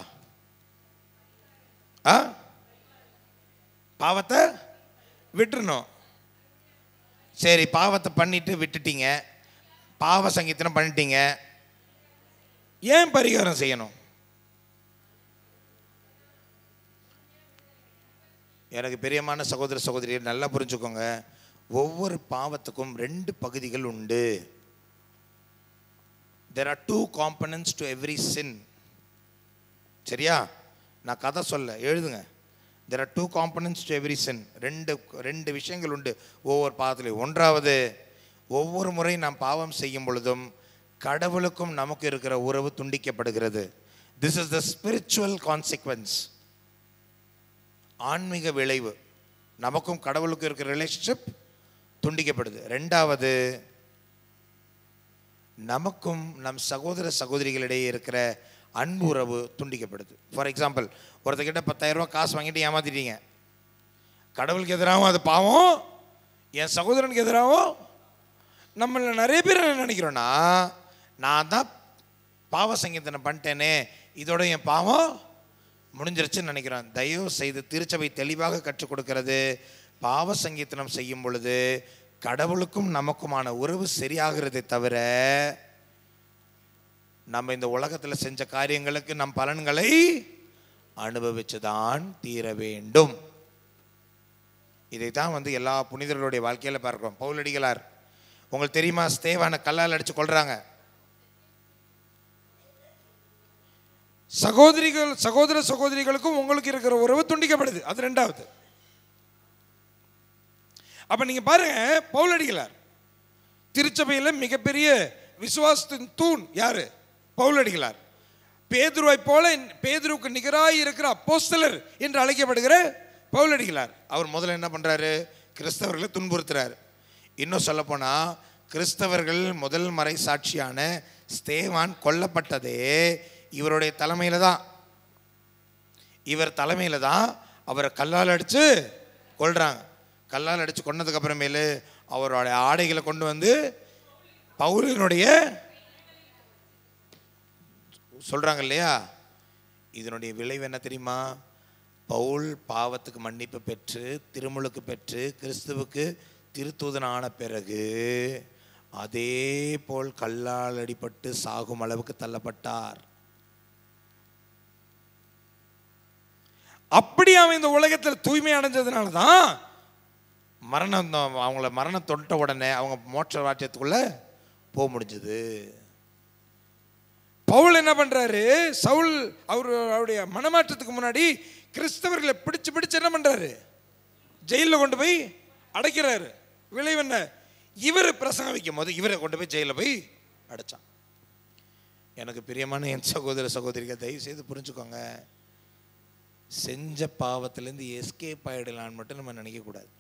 Speaker 2: ஆ பாவத்தை விட்டுறணும் சரி பாவத்தை பண்ணிட்டு விட்டுட்டீங்க பாவ சங்கீதனம் பண்ணிட்டீங்க ஏன் பரிகாரம் செய்யணும் எனக்கு பிரியமான சகோதர சகோதரியை நல்லா புரிஞ்சுக்கோங்க ஒவ்வொரு பாவத்துக்கும் ரெண்டு பகுதிகள் உண்டு there are two components to every sin சரியா நான் கதை சொல்ல எழுதுங்க there are two components to every sin ரெண்டு ரெண்டு விஷயங்கள் உண்டு ஒவ்வொரு பாவத்திலையும் ஒன்றாவது ஒவ்வொரு முறை நாம் பாவம் செய்யும் பொழுதும் கடவுளுக்கும் நமக்கு இருக்கிற உறவு துண்டிக்கப்படுகிறது this is the spiritual consequence ஆன்மீக விளைவு நமக்கும் கடவுளுக்கும் இருக்கிற ரிலேஷன்ஷிப் துண்டிக்கப்படுது ரெண்டாவது நமக்கும் நம் சகோதர சகோதரிகளிடையே இருக்கிற அன்பு உறவு துண்டிக்கப்படுது ஃபார் எக்ஸாம்பிள் ஒருத்தர்கிட்ட பத்தாயிரம் ரூபாய் காசு வாங்கிட்டு ஏமாத்திட்டீங்க கடவுளுக்கு எதிராகவும் அது பாவம் என் சகோதரனுக்கு எதிராகவும் நம்மள நிறைய பேர் என்ன நினைக்கிறோன்னா நான் தான் பாவ சங்கீதனை பண்ணிட்டேனே இதோட என் பாவம் முடிஞ்சிருச்சுன்னு நினைக்கிறோம் தயவு செய்து திருச்சபை தெளிவாக கற்றுக் கொடுக்கிறது பாவ சங்கீதனம் செய்யும் பொழுது கடவுளுக்கும் நமக்குமான உறவு சரியாகிறதை தவிர நம்ம இந்த உலகத்தில் செஞ்ச காரியங்களுக்கு நம் பலன்களை அனுபவிச்சுதான் தீர வேண்டும் இதைத்தான் வந்து எல்லா புனிதர்களுடைய வாழ்க்கையில பார்க்கிறோம் பவுலடிகளார் உங்களுக்கு தெரியுமா ஸ்தேவான கல்லால் அடிச்சு கொள்றாங்க
Speaker 3: சகோதரிகள் சகோதர சகோதரிகளுக்கும் உங்களுக்கு இருக்கிற உறவு துண்டிக்கப்படுது அது ரெண்டாவது அப்ப நீங்க பாருங்க பவுலடிகளார் திருச்சபையில மிகப்பெரிய விசுவாசத்தின் தூண் யாரு பவுலடிகளார் பேதுருவை போல பேதுருவுக்கு நிகராய் இருக்கிற அப்போஸ்தலர் என்று அழைக்கப்படுகிற பவுலடிகளார்
Speaker 2: அவர் முதல்ல என்ன பண்றாரு கிறிஸ்தவர்களை துன்புறுத்துறாரு இன்னும் சொல்லப்போனா கிறிஸ்தவர்கள் முதல் மறை சாட்சியான ஸ்தேவான் கொல்லப்பட்டதே இவருடைய தலைமையில தான் இவர் தலைமையில தான் அவரை கல்லால் அடிச்சு கொல்றாங்க கல்லால் அடிச்சு கொன்னதுக்கு அப்புறமேலு அவருடைய ஆடைகளை கொண்டு வந்து பவுலினுடைய சொல்றாங்க இல்லையா இதனுடைய விளைவு என்ன தெரியுமா பவுல் பாவத்துக்கு மன்னிப்பு பெற்று திருமுழுக்கு பெற்று கிறிஸ்துவுக்கு திருத்தூதன் ஆன பிறகு அதே போல் கல்லால் அடிபட்டு சாகும் அளவுக்கு தள்ளப்பட்டார்
Speaker 3: அப்படி அவன் இந்த உலகத்தில் தூய்மை அடைஞ்சதுனால தான்
Speaker 2: மரணம் தான் அவங்கள மரணம் தொட்ட உடனே அவங்க மோட்ச ராஜ்யத்துக்குள்ள போக முடிஞ்சது
Speaker 3: பவுல் என்ன பண்றாரு சவுல் அவர் அவருடைய மனமாற்றத்துக்கு முன்னாடி கிறிஸ்தவர்களை பிடிச்சு பிடிச்சு என்ன பண்றாரு ஜெயிலில் கொண்டு போய் அடைக்கிறாரு விளைவு என்ன
Speaker 2: இவர் பிரசங்கம் வைக்கும் போது இவரை கொண்டு போய் ஜெயிலில் போய் அடைச்சான் எனக்கு பிரியமான என் சகோதர சகோதரிகள் தயவு செய்து புரிஞ்சுக்கோங்க செஞ்ச பாவத்திலேருந்து எஸ்கேப் ஆயிடலான்னு மட்டும் நம்ம நினைக்கக்கூடாது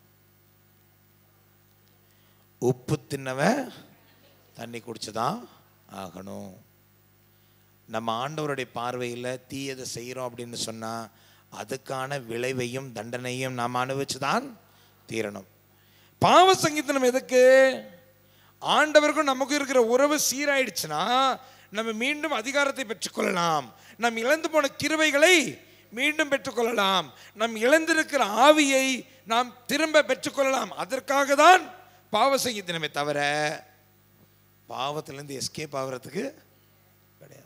Speaker 2: உப்பு தின்னவன் தண்ணி குடிச்சுதான் ஆகணும் நம்ம ஆண்டவருடைய பார்வையில் தீயதை செய்கிறோம் அப்படின்னு சொன்னால் அதுக்கான விளைவையும் தண்டனையும் நாம் அனுபவிச்சு தான் தீரணும்
Speaker 3: பாவ சங்கீதனம் எதுக்கு ஆண்டவருக்கும் நமக்கும் இருக்கிற உறவு சீராயிடுச்சுன்னா நம்ம மீண்டும் அதிகாரத்தை பெற்றுக்கொள்ளலாம் நம் இழந்து போன கிருபைகளை மீண்டும் பெற்றுக்கொள்ளலாம் நம் இழந்திருக்கிற ஆவியை நாம் திரும்ப பெற்றுக்கொள்ளலாம் அதற்காக தான் பாவ சங்கீதனமே தவிர
Speaker 2: பாவத்திலேருந்து எஸ்கேப் ஆகிறதுக்கு கிடையாது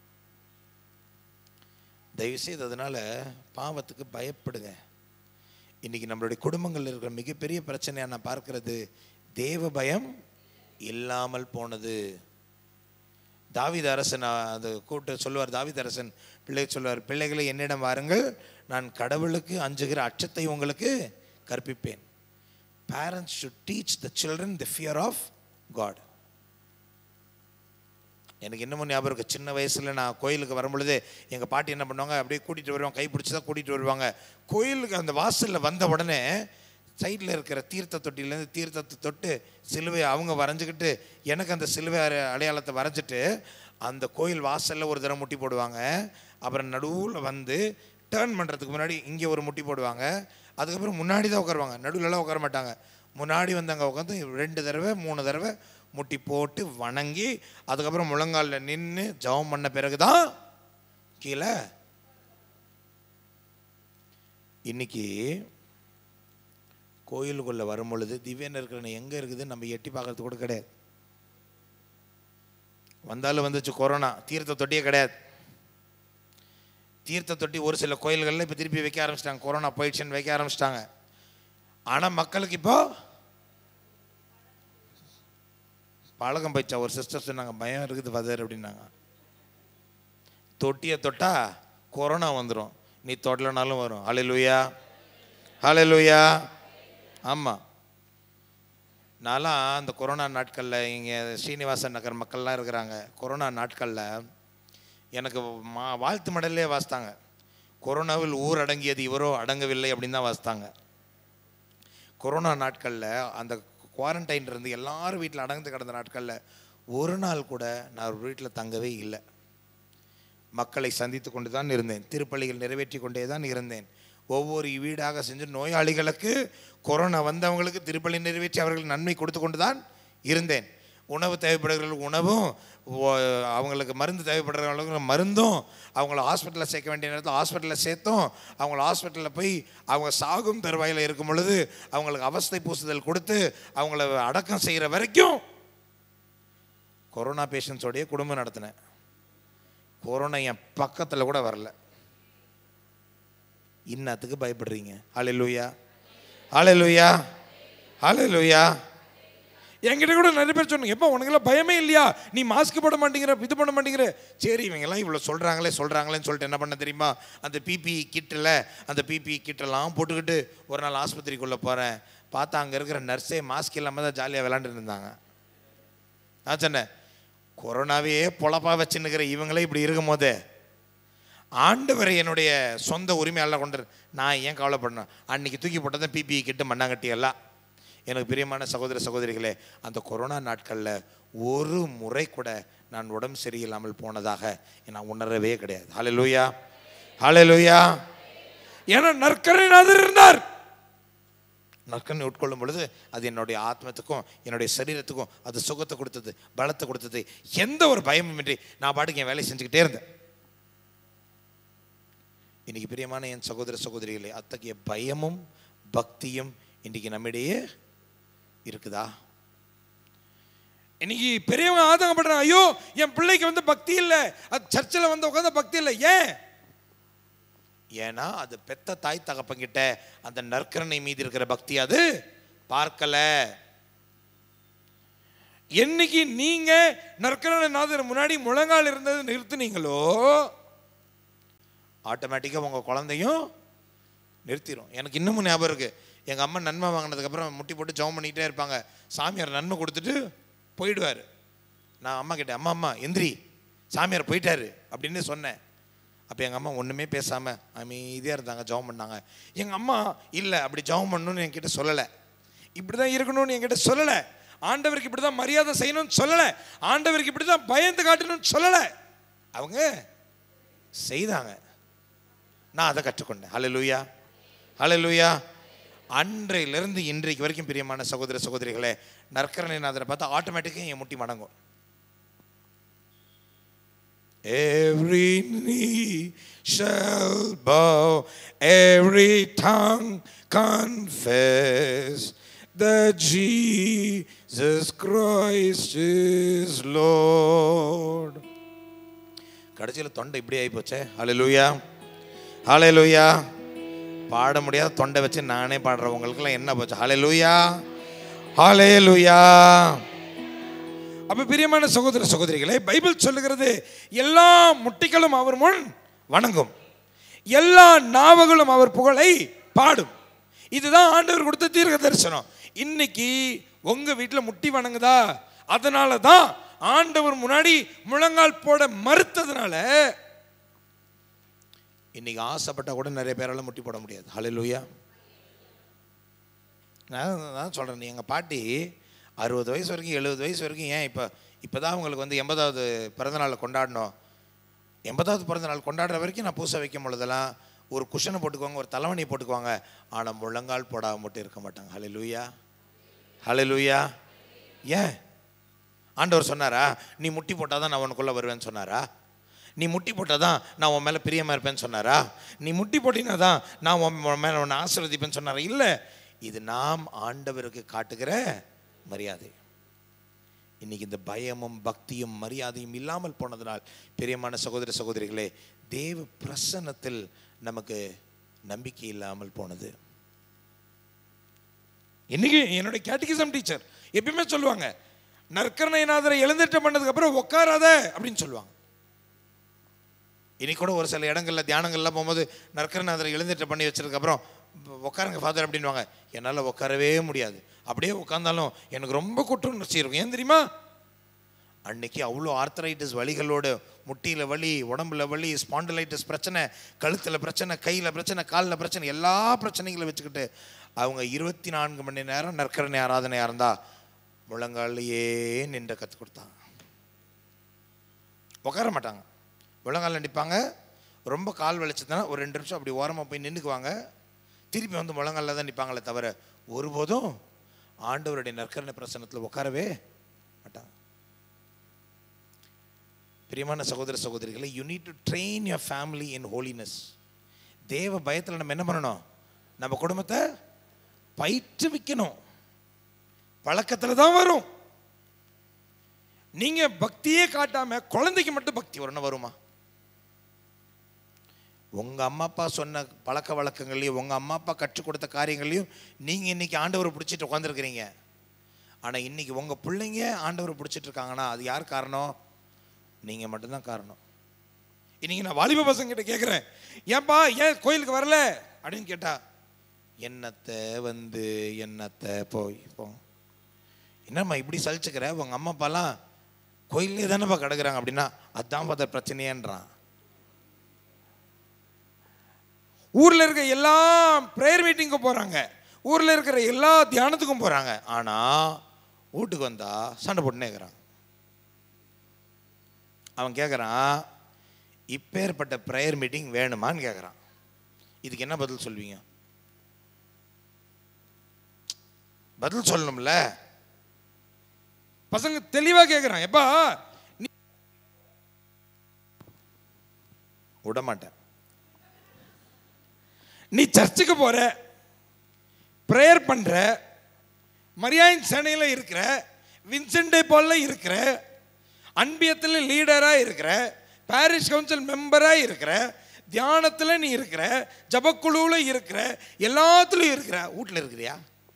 Speaker 2: தயவுசெய்து அதனால பாவத்துக்கு பயப்படுங்க இன்னைக்கு நம்மளுடைய குடும்பங்கள்ல இருக்கிற மிகப்பெரிய பிரச்சனையா நான் பார்க்கிறது தேவ பயம் இல்லாமல் போனது தாவீது அரசன் அஹ், அது கூட்டு சொல்லுவார் தாவீது அரசன் பிள்ளை சொல்லுவார் பிள்ளைகளை என்னிடம் வாருங்கள் நான் கடவுளுக்கு அஞ்சுகிற அச்சத்தை உங்களுக்கு கற்பிப்பேன் parents should teach the children the fear of God எனக்கு இன்னமும் ஞாபகம் இருக்கு சின்ன வயசுல நான் கோயிலுக்கு வரும்பொழுது எங்க பாட்டி என்ன பண்ணுவாங்க அப்படியே கூட்டிட்டு வருவாங்க கை பிடிச்சி தான் கூட்டிட்டு வருவாங்க கோயிலுக்கு அந்த வாசல்ல வந்த உடனே சைடில் இருக்கிற தீர்த்த தொட்டிலேருந்து தீர்த்தத்தை தொட்டு சிலுவை அவங்க வரைஞ்சிக்கிட்டு எனக்கு அந்த சிலுவை அட- அடையாளத்தை வரைஞ்சிட்டு அந்த கோயில் வாசல்ல ஒரு தடவை முட்டி போடுவாங்க அப்புறம் நடுவில் வந்து டேர்ன் பண்ணுறதுக்கு முன்னாடி இங்கே ஒரு முட்டி போடுவாங்க அதுக்கப்புறம் முன்னாடி தான் உட்காருவாங்க நடுவுலலாம் உட்கார மாட்டாங்க முன்னாடி வந்து அங்கே உட்காந்து ரெண்டு தடவை மூணு தடவை முட்டி போட்டு வணங்கி அதுக்கப்புறம் முழங்காலில் நின்று ஜெபம் பண்ண பிறகு தான் கீழே இன்னைக்கு கோயிலுக்குள்ளே வரும் பொழுது திவ்யன் இருக்கிற எங்கே இருக்குது நம்ம எட்டி பார்க்கறது கூட கிடையாது வந்தாலும் வந்துச்சு கொரோனா தீர்த்த தொட்டியே கிடையாது தீர்த்த தொட்டி ஒரு சில கோயில்களில் இப்போ திருப்பி வைக்க ஆரம்பிச்சிட்டாங்க கொரோனா போயிடுச்சுன்னு வைக்க ஆரம்பிச்சிட்டாங்க ஆனால் மக்களுக்கு இப்போ பழகம் போயிடுச்சா ஒரு சிஸ்டர் சொன்னாங்க பயம் இருக்குது ஃபதர் அப்படின்னாங்க தொட்டியை தொட்டா கொரோனா வந்துடும் நீ தொடலனாலும் வரும் ஹalleluya ஹalleluya ஆமாம் நான்லாம் அந்த கொரோனா நாட்களில் இங்கே ஸ்ரீனிவாசன் நகர் மக்கள்லாம் இருக்கிறாங்க கொரோனா நாட்களில் எனக்கு மா வாழ்த்து மடலே வாசித்தாங்க கொரோனாவில் ஊர் அடங்கியது இவரோ அடங்கவில்லை அப்படின்னு தான் வாசித்தாங்க கொரோனா நாட்களில் அந்த குவாரண்டைன் இருந்து எல்லாரும் வீட்டில் அடர்ந்து கிடந்த நாட்களில் ஒரு நாள் கூட நான் வீட்டில் தங்கவே இல்லை மக்களை சந்தித்து கொண்டு தான் இருந்தேன் திருப்பலிகள் நிறைவேற்றி கொண்டே தான் இருந்தேன் ஒவ்வொரு வீடாக செஞ்சு நோயாளிகளுக்கு கொரோனா வந்தவங்களுக்கு திருப்பலி நிறைவேற்றி அவர்கள் நன்மை கொடுத்து கொண்டு தான் இருந்தேன் உணவு தேவைப்படுகிறவர்களுக்கு உணவும் ஓ- அவங்களுக்கு மருந்து தேவைப்படுறவங்களுக்கு மருந்தும் அவங்கள ஹாஸ்பிட்டலில் சேர்க்க வேண்டிய நேரத்தில் ஹாஸ்பிட்டலில் சேர்த்தோம் அவங்கள ஹாஸ்பிட்டலில் போய் அவங்க சாகும் தருவாயில் இருக்கும் பொழுது அவங்களுக்கு அவஸ்தை பூசுதல் கொடுத்து அவங்கள அடக்கம் செய்கிற வரைக்கும் கொரோனா பேஷண்ட்ஸோடைய குடும்பம் நடத்தினேன் கொரோனா என் பக்கத்தில் கூட வரல இன்னத்துக்கு பயப்படுறீங்க ஹalleluya ஹalleluya ஹalleluya
Speaker 3: என்கிட்ட கூட நிறைய பேர் சொன்னாங்க எப்போ உனக்கெல்லாம் பயமே இல்லையா நீ மாஸ்க் போட மாட்டேங்கிற இது பண்ண மாட்டேங்கிற
Speaker 2: சரி இவங்கெல்லாம் இவ்வளோ சொல்கிறாங்களே சொல்கிறாங்களேன்னு சொல்லிட்டு என்ன பண்ண தெரியுமா அந்த பிபி கிட்டில் அந்த பிபி கிட்டெல்லாம் போட்டுக்கிட்டு ஒரு நாள் ஆஸ்பத்திரிக்குள்ளே போகிறேன் பார்த்தா அங்கே இருக்கிற நர்ஸே மாஸ்க் இல்லாமல் தான் ஜாலியாக விளாண்டுட்டு இருந்தாங்க நான் சொன்னேன் கொரோனாவே பொழப்பா வச்சுன்னுக்கிற இவங்களே இப்படி இருக்கும் போதே ஆண்டவரை என்னுடைய சொந்த உரிமையாளர் கொண்டு நான் ஏன் கவலைப்படணும் அன்னைக்கு தூக்கி போட்டதான் பிபி கிட்டு மண்ணாங்கட்டி எல்லாம் எனக்கு பிரியமான சகோதர சகோதரிகளே அந்த கொரோனா நாட்களில் ஒரு முறை கூட நான் உடம்பு சரியில்லாமல் போனதாக நான் உணரவே கிடையாது ஹalleluya ஹalleluya
Speaker 3: ஏன்னா நற்கரைநாதர் இருந்தார்
Speaker 2: நற்கனை உட்கொள்ளும் பொழுது அது என்னுடைய ஆத்மத்துக்கும் என்னுடைய சரீரத்துக்கும் அது சுகத்தை கொடுத்தது பலத்தை கொடுத்தது எந்த ஒரு பயமுமின்றி நான் பாட்டுக்கு என் வேலையை செஞ்சுக்கிட்டே இருந்தேன் இன்னைக்கு பிரியமான என் சகோதர சகோதரிகளே அத்தகைய பயமும் பக்தியும் இன்னைக்கு நம்மிடையே இருக்குதா
Speaker 3: இன்னைக்கு பெரியவங்க ஆதங்கப்படுறாங்க ஐயோ என் பிள்ளைக்கு வந்து பக்தி இல்லை அது சர்ச்சில் வந்து உட்காந்து பக்தி இல்லை ஏன்
Speaker 2: ஏன்னா அது பெத்த தாய் தகப்பங்கிட்ட அந்த நற்கரணை மீது இருக்கிற பக்தி அது பார்க்கல
Speaker 3: என்னைக்கு நீங்க நற்கரநாதர் முன்னாடி முழங்கால் இருந்தது நிறுத்துனீங்களோ
Speaker 2: ஆட்டோமேட்டிக்காக உங்கள் குழந்தையும் நிறுத்திடும் எனக்கு இன்னமும் ஞாபகம் இருக்குது எங்கள் அம்மா நன்மை வாங்கினதுக்கப்புறம் முட்டி போட்டு ஜெபம் பண்ணிக்கிட்டே இருப்பாங்க சாமியார் நன்மை கொடுத்துட்டு போயிடுவார் நான் அம்மா கிட்டேன் அம்மா அம்மா எந்திரி சாமியார் போயிட்டாரு அப்படின்னு சொன்னேன் அப்போ எங்கள் அம்மா ஒன்றுமே பேசாமல் அமைதியாக இருந்தாங்க ஜெபம் பண்ணாங்க எங்கள் அம்மா இல்லை அப்படி ஜெபம் பண்ணணும்னு என்கிட்ட சொல்லலை
Speaker 3: இப்படி தான் இருக்கணும்னு என்கிட்ட சொல்லலை ஆண்டவருக்கு இப்படி தான் மரியாதை செய்யணும்னு சொல்லலை ஆண்டவருக்கு இப்படி தான் பயந்து காட்டணும்னு சொல்லலை
Speaker 2: அவங்க செய்தாங்க நான் அதை கற்றுக்கொண்டேன் ஹalleluya ஹalleluya அன்றையிலிருந்து இன்றைக்கு வரைக்கும் பிரியமான சகோதர சகோதரிகளே நற்கரணைநாதரை பார்த்தா ஆட்டோமேட்டிக்காக என் முட்டி மடங்கும் Every knee shall bow, every tongue confess that Jesus Christ is Lord. கடைசியில் தொண்டை இப்படி ஆகி போச்சே ஹalleluya ஹalleluya பாட முடியாத தொண்டை வச்சு நானே பாடுறவங்களுக்கெல்லாம் என்ன போச்சு ஹalleluya ஹalleluya
Speaker 3: அப்ப பிரியமான சகோதர சகோதரிகளே பைபிள் சொல்லுகிறது எல்லா முட்டிகளும் அவர் முன் வணங்கும் எல்லா நாவுகளும் அவர் புகழை பாடும் இதுதான் ஆண்டவர் கொடுத்த தீர்க்க தரிசனம் இன்னைக்கு உங்க வீட்டில் முட்டி வணங்குதா அதனால தான் ஆண்டவர் முன்னாடி முழங்கால் போட மறுத்ததுனால
Speaker 2: இன்னைக்கு ஆசைப்பட்டா கூட நிறைய பேரால முட்டி போட முடியாது ஹalleluya நான் நான் சொல்கிறேன் எங்கள் பாட்டி அறுபது வயசு வரைக்கும் எழுபது வயசு வரைக்கும் ஏன் இப்போ இப்போ தான் அவங்களுக்கு வந்து எண்பதாவது பிறந்தநாளை கொண்டாடணும் எண்பதாவது பிறந்தநாள் கொண்டாடுற வரைக்கும் நான் பூசை வைக்கும் பொழுதெல்லாம் ஒரு குஷனை போட்டுக்குவாங்க ஒரு தலைவணி போட்டுக்குவாங்க ஆனால் முழங்கால் போடாம மட்டும் இருக்க மாட்டாங்க ஹalleluya ஹalleluya ஏன் ஆண்டவர் சொன்னாரா நீ முட்டி போட்டால் தான் நான் உனக்குள்ளே வருவேன்னு சொன்னாரா நீ முட்டி போட்டால் தான் நான் உன் மேலே பிரியமாக இருப்பேன்னு சொன்னாரா நீ முட்டி போட்டினா தான் நான் உன் உன் மேலே உன்னை ஆசீர்வதிப்பேன்னு சொன்னாரா இல்லை இது நாம் ஆண்டவருக்கு காட்டுகிற மரியாதை இன்னைக்கு இந்த பயமும் பக்தியும் மரியாதையும் இல்லாமல் போனதனால் பிரியமான சகோதர சகோதரிகளே தேவ பிரசன்னத்தில் நமக்கு நம்பிக்கை இல்லாமல் போனது
Speaker 3: இன்னைக்கு என்னுடைய கேட்டிகிசம் டீச்சர் எப்பயுமே சொல்லுவாங்க நற்கரணைநாதரை எழுந்திட்ட பண்ணதுக்கு அப்புறம் உட்காராத அப்படின்னு சொல்லுவாங்க
Speaker 2: இன்னைக்கு கூட ஒரு சில இடங்கள்ல தியானங்கள்லாம் போகும்போது நற்கரநாதரை எழுந்திட்ட பண்ணி வச்சதுக்கப்புறம் உட்காருங்க ஃபாதர் அப்படின்வாங்க என்னால் உட்காரவே முடியாது அப்படியே உட்காந்தாலும் எனக்கு ரொம்ப குற்றுணர்ச்சி இருக்கும் ஏன் தெரியுமா அன்னைக்கு அவ்வளோ ஆர்த்தரைட்டிஸ் வலிகளோடு முட்டியில் வலி உடம்புல வலி ஸ்பாண்டலைட்டிஸ் பிரச்சனை கழுத்தில் பிரச்சனை கையில் பிரச்சனை காலில் பிரச்சனை எல்லா பிரச்சனைகளும் வச்சுக்கிட்டு அவங்க இருபத்தி நான்கு மணி நேரம் நற்கரணை ஆராதனையாக இருந்தால் முழங்காலையே நின்று கற்றுக் கொடுத்தாங்க உட்கார மாட்டாங்க முழங்காலில் நிற்பாங்க ரொம்ப கால் வலிச்சதுன்னா ஒரு ரெண்டு நிமிஷம் அப்படி ஓரமாக போய் நின்றுக்குவாங்க திருப்பி வந்து முழங்காலில் தான் நிற்பாங்களே தவிர ஒருபோதும் ஆண்டவருடைய நற்கரணை பிரசன்னத்தில் உட்காரவே மாட்டாங்க பிரியமான சகோதர சகோதரிகளை you need to train your family in holiness தேவ பயத்தில் நம்ம என்ன பண்ணணும் நம்ம குடும்பத்தை பயிற்றுவிக்கணும்
Speaker 3: பழக்கத்தில் தான் வரும் நீங்க பக்தியே காட்டாம குழந்தைக்கு மட்டும் பக்தி
Speaker 2: ஒன்று வருமா உங்கள் அம்மா அப்பா சொன்ன பழக்க வழக்கங்களையும் உங்கள் அம்மா அப்பா கற்றுக் கொடுத்த காரியங்களையும் நீங்கள் இன்னைக்கு ஆண்டவரை பிடிச்சிட்டு உட்காந்துருக்கிறீங்க ஆனால் இன்னைக்கு உங்கள் பிள்ளைங்க ஆண்டவரை பிடிச்சிட்டு இருக்காங்கன்னா அது யார் காரணம் நீங்கள் மட்டும்தான் காரணம்
Speaker 3: இன்னைக்கு நான் வாலிப பசங்க கிட்ட கேட்குறேன் ஏன்பா ஏன் கோயிலுக்கு வரல அப்படின்னு கேட்டா
Speaker 2: என்னத்தை வந்து என்னத்தை போய் போ என்னம்மா இப்படி சலிச்சுக்கிற உங்கள் அம்மா அப்பாலாம் கோயிலே தானேப்பா கிடக்குறாங்க அப்படின்னா அதான் பார்த்தா பிரச்சனையேன்றான்
Speaker 3: ஊர்ல இருக்க எல்லா ப்ரேயர் மீட்டிங்க்கும் போறாங்க ஊர்ல இருக்கிற எல்லா தியானத்துக்கும் போறாங்க
Speaker 2: ஆனால் வீட்டுக்கு வந்தா சண்டை போட்டுனே இருக்கிறான் அவன் கேட்குறான் இப்பேற்பட்ட ப்ரேயர் மீட்டிங் வேணுமான்னு கேட்குறான் இதுக்கு என்ன பதில் சொல்வீங்க பதில் சொல்லணும்ல
Speaker 3: பசங்க தெளிவா கேட்குறான் எப்பா நீ
Speaker 2: விட மாட்டேன்
Speaker 3: நீ சர்ச்சுக்கு போற ப்ரேயர் பண்ற மரியாயின் சேனையில் இருக்கிற வின்சென்டே பால்ல இருக்கிற அன்பியத்தில் லீடராக இருக்கிற பாரிஸ் கவுன்சில் மெம்பராக இருக்கிற தியானத்தில் நீ இருக்கிற ஜபக்குழுவில் இருக்கிற எல்லாத்துலயும் இருக்கிற
Speaker 2: வீட்டில் இருக்கிறியா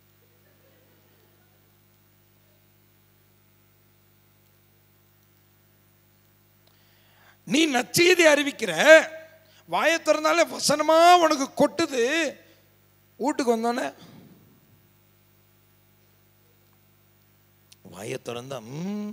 Speaker 3: நீ நற்செய்தி அறிவிக்கிற வாயை திறந்தாலே வசனமா உனக்கு கொட்டுது வீட்டுக்கு வந்தோன்னே
Speaker 2: வாயை திறந்தா ம்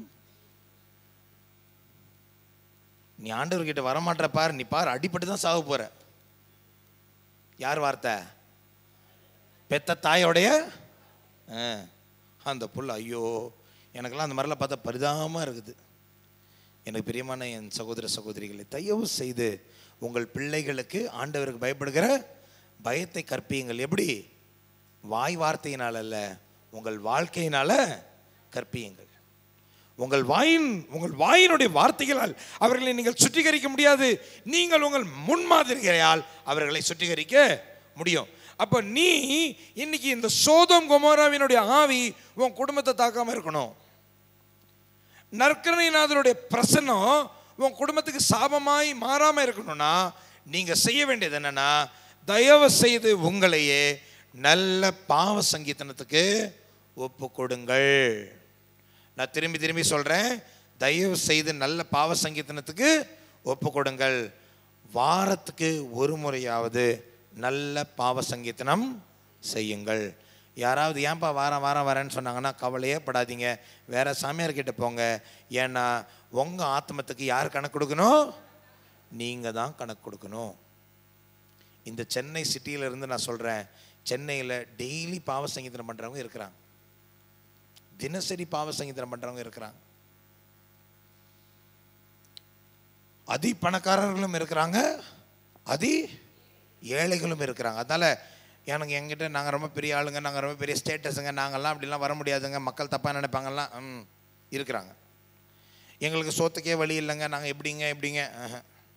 Speaker 2: நீ ஆண்டவர்கிட்ட வரமாட்ற பாரு நீ பாரு அடிபட்டு தான் சாக போற யார் வார்த்தை பெத்த தாயோடைய ஆ, அந்த புள்ள ஐயோ எனக்கெல்லாம் அந்த மாதிரிலாம் பார்த்தா பரிதாபமாக இருக்குது எனக்கு பிரியமான என் சகோதர சகோதரிகளை தயவு செய்து உங்கள் பிள்ளைகளுக்கு ஆண்டவருக்கு பயப்படுகிற பயத்தை கற்பியுங்கள் எப்படி வாய் வார்த்தையினால் அல்ல உங்கள் வாழ்க்கையினால கற்பியுங்கள்
Speaker 3: உங்கள் வாயின் உங்கள் வாயினுடைய வார்த்தைகளால் அவர்களை நீங்கள் சுத்திகரிக்க முடியாது நீங்கள் உங்கள் முன்மாதிரிகளால் அவர்களை சுத்திகரிக்க முடியும் அப்ப நீ இன்னைக்கு இந்த சோதம் கொமோராவினுடைய ஆவி உன் குடும்பத்தை தாக்காம இருக்கணும் நற்கரணைநாதருடைய பிரசன்னம் உன் குடும்பத்துக்கு சாபமாய் மாறாம இருக்கணும்னா
Speaker 2: நீங்க செய்ய வேண்டியது என்னன்னா தயவு செய்து உங்களையே நல்ல பாவ சங்கீதனத்துக்கு ஒப்பு கொடுங்கள் நான் திரும்பி திரும்பி சொல்றேன் தயவு செய்து நல்ல பாவ சங்கீதனத்துக்கு ஒப்பு கொடுங்கள் வாரத்துக்கு ஒரு முறையாவது நல்ல பாவ சங்கீதனம் செய்யுங்கள் யாராவது ஏன்பா வாரம் வாரம் வரேன்னு சொன்னாங்கன்னா கவலையே படாதீங்க வேற சாமியார் கிட்ட போங்க ஏன்னா உங்க ஆத்மத்துக்கு யார் கணக்கு கொடுக்கணும் நீங்க தான் கணக்கு கொடுக்கணும் இந்த சென்னை சிட்டியில இருந்து நான் சொல்றேன் சென்னையில் டெய்லி பாவ சங்கீதனம் பண்றவங்க இருக்கிறாங்க தினசரி பாவ சங்கீதனம் பண்றவங்க இருக்கிறாங்க அதி பணக்காரர்களும் இருக்கிறாங்க அதி ஏழைகளும் இருக்கிறாங்க அதனால எனக்கு எங்கிட்ட நாங்கள் ரொம்ப பெரிய ஆளுங்க நாங்கள் ரொம்ப பெரிய ஸ்டேட்டஸுங்க நாங்கள்லாம் அப்படிலாம் வர முடியாதுங்க மக்கள் தப்பாக நினைப்பாங்கலாம் ம் இருக்கிறாங்க எங்களுக்கு சோத்துக்கே வழி இல்லைங்க நாங்கள் எப்படிங்க எப்படிங்க ஆஹா.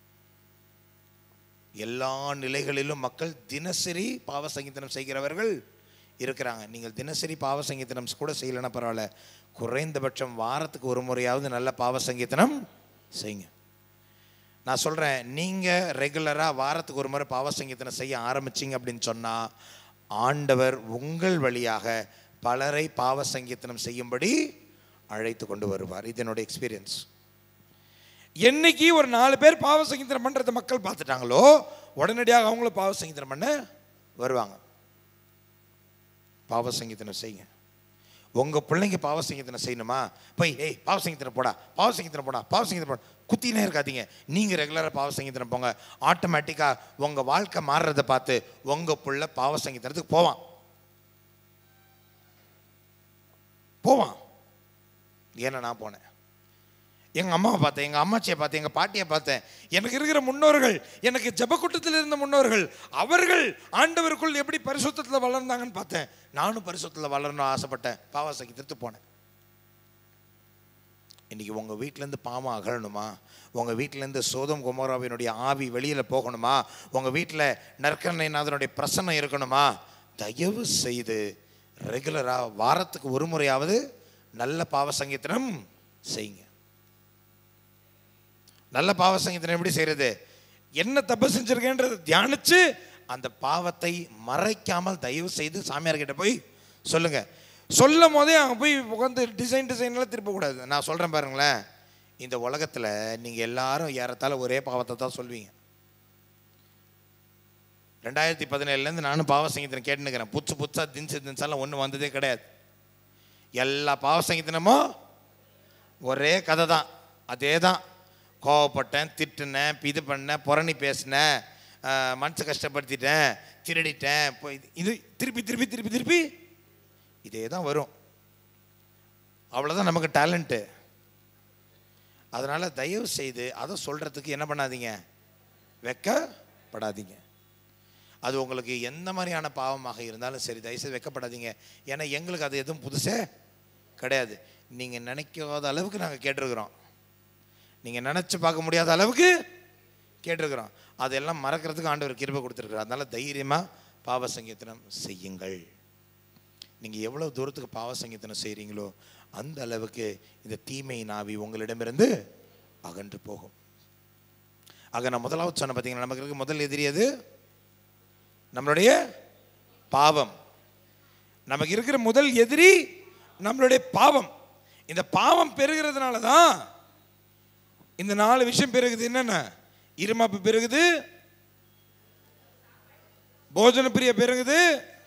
Speaker 2: எல்லா நிலைகளிலும் மக்கள் தினசரி பாவ சங்கீதனம் செய்கிறவர்கள் இருக்கிறாங்க நீங்கள் தினசரி பாவ சங்கீதனம் கூட செய்யலைன்னா பரவாயில்ல குறைந்தபட்சம் வாரத்துக்கு ஒரு முறையாவது நல்ல பாவ சங்கீதனம் செய்யுங்க நான் சொல்கிறேன் நீங்கள் ரெகுலராக வாரத்துக்கு ஒரு முறை பாவ சங்கீதனம் செய்ய ஆரம்பிச்சிங்க அப்படின்னு சொன்னால் ஆண்டவர் உங்கள் வழியாக பலரை பாவ சங்கீதனம் செய்யும்படி அழைத்து கொண்டு வருவார் இது என்னோட எக்ஸ்பீரியன்ஸ்
Speaker 3: என்னைக்கு ஒரு நாலு பேர் பாவ சங்கீதனம் பண்றதை மக்கள் பார்த்துட்டாங்களோ உடனடியாக அவங்களும் பாவ சங்கீதனம் பண்ண
Speaker 2: வருவாங்க பாவ சங்கீதனம் செய்யுங்க உங்க பிள்ளைங்க பாவ சங்கீதனம் செய்யணுமா போய் ஏய் பாவ சங்கீதனம் போடா பாவ சங்கீதனம் போடா பாவ சங்கீதனம் போடா குத்தினே இருக்காதீங்க நீங்க ரெகுலரா பாவ சங்கீதனம் போங்க ஆட்டோமேட்டிக்கா உங்க வாழ்க்கை மாறுறதை பார்த்து உங்க புள்ள பாவ சங்கீதனத்துக்கு போவான் போவான் ஏன்னா நான் போனேன் எங்க அம்மாவை பார்த்தேன் எங்க அம்மாச்சியை பார்த்தேன் எங்க பாட்டியை பார்த்தேன்
Speaker 3: எனக்கு இருக்கிற முன்னோர்கள் எனக்கு ஜபக்கூட்டத்தில் இருந்த முன்னோர்கள் அவர்கள் ஆண்டவருக்குள் எப்படி பரிசுத்தத்தில் வளர்ந்தாங்கன்னு பார்த்தேன்
Speaker 2: நானும் பரிசுத்தில் வளரணும் ஆசைப்பட்டேன் பாவ சங்கீதத்துக்கு போனேன் இன்னைக்கு உங்கள் வீட்டிலேருந்து பாவம் அகலணுமா உங்கள் வீட்டிலேருந்து சோதம் குமாராவினுடைய ஆவி வெளியில் போகணுமா உங்கள் வீட்டில் நற்கண்ணைநாதனுடைய பிரசன்னம் இருக்கணுமா தயவு செய்து ரெகுலராக வாரத்துக்கு ஒரு முறையாவது நல்ல பாவ சங்கீதனம் செய்யுங்க நல்ல பாவ சங்கீதனம் எப்படி செய்கிறது
Speaker 3: என்ன தப்பு செஞ்சிருக்கேன்றதை தியானிச்சு
Speaker 2: அந்த பாவத்தை மறைக்காமல் தயவு செய்து சாமியார்கிட்ட போய் சொல்லுங்க
Speaker 3: சொல்லும் போதே அங்கே போய் உட்காந்து டிசைன் டிசைன்லாம் திருப்பக்கூடாது
Speaker 2: நான் சொல்கிறேன் பாருங்களேன் இந்த உலகத்தில் நீங்கள் எல்லாரும் ஏறத்தாழ ஒரே பாவத்தை தான் சொல்வீங்க ரெண்டாயிரத்தி பதினேழுலேருந்து நானும் பாவ சங்கீதனம் கேட்டுனுக்கிறேன் புதுசு புதுசாக தின்சு தின்சாலாம் ஒன்றும் வந்ததே கிடையாது எல்லா பாவ சங்கீதனமும் ஒரே கதை தான் அதே தான் கோவப்பட்டேன் திட்டுனேன் இது பண்ணேன் புரணி பேசினேன் ஆஹ், மனசை கஷ்டப்படுத்திட்டேன் திருடிட்டேன் இப்போ இது- இது திருப்பி திருப்பி திருப்பி திருப்பி இதே தான் வரும் அவ்வளோதான் நமக்கு டேலண்ட்டு அதனால் தயவு செய்து அதை சொல்கிறதுக்கு என்ன பண்ணாதீங்க வெக்கப்படாதீங்க அது உங்களுக்கு எந்த மாதிரியான பாவமாக இருந்தாலும் சரி தயவுசெய்து வெக்கப்படாதீங்க ஏன்னா எங்களுக்கு அது எதுவும் புதுசே கிடையாது நீங்கள் நினைக்காத அளவுக்கு நாங்கள் கேட்டிருக்கிறோம் நீங்கள் நினச்சி பார்க்க முடியாத அளவுக்கு கேட்டிருக்கிறோம் அதெல்லாம் மறக்கிறதுக்கு ஆண்டவர் கிருபை கொடுத்துருக்குறார் அதனால் தைரியமாக பாவ சங்கீதனம் செய்யுங்கள் நீங்கள் எவ்வளோ தூரத்துக்கு பாவ சங்கீதனம் செய்கிறீங்களோ அந்த அளவுக்கு இந்த தீமை நாவி உங்களிடமிருந்து அகன்று போகும் ஆக நான் முதலாவது சொன்ன பார்த்தீங்கன்னா நமக்கு இருக்க முதல் எதிரி அது நம்மளுடைய பாவம்
Speaker 3: நமக்கு இருக்கிற முதல் எதிரி நம்மளுடைய பாவம் இந்த பாவம் பெருகிறதுனால தான் இந்த நாலு விஷயம் பெருகுது என்னென்ன இருமாப்பு பெருகுது போஜன பிரிய பெருகுது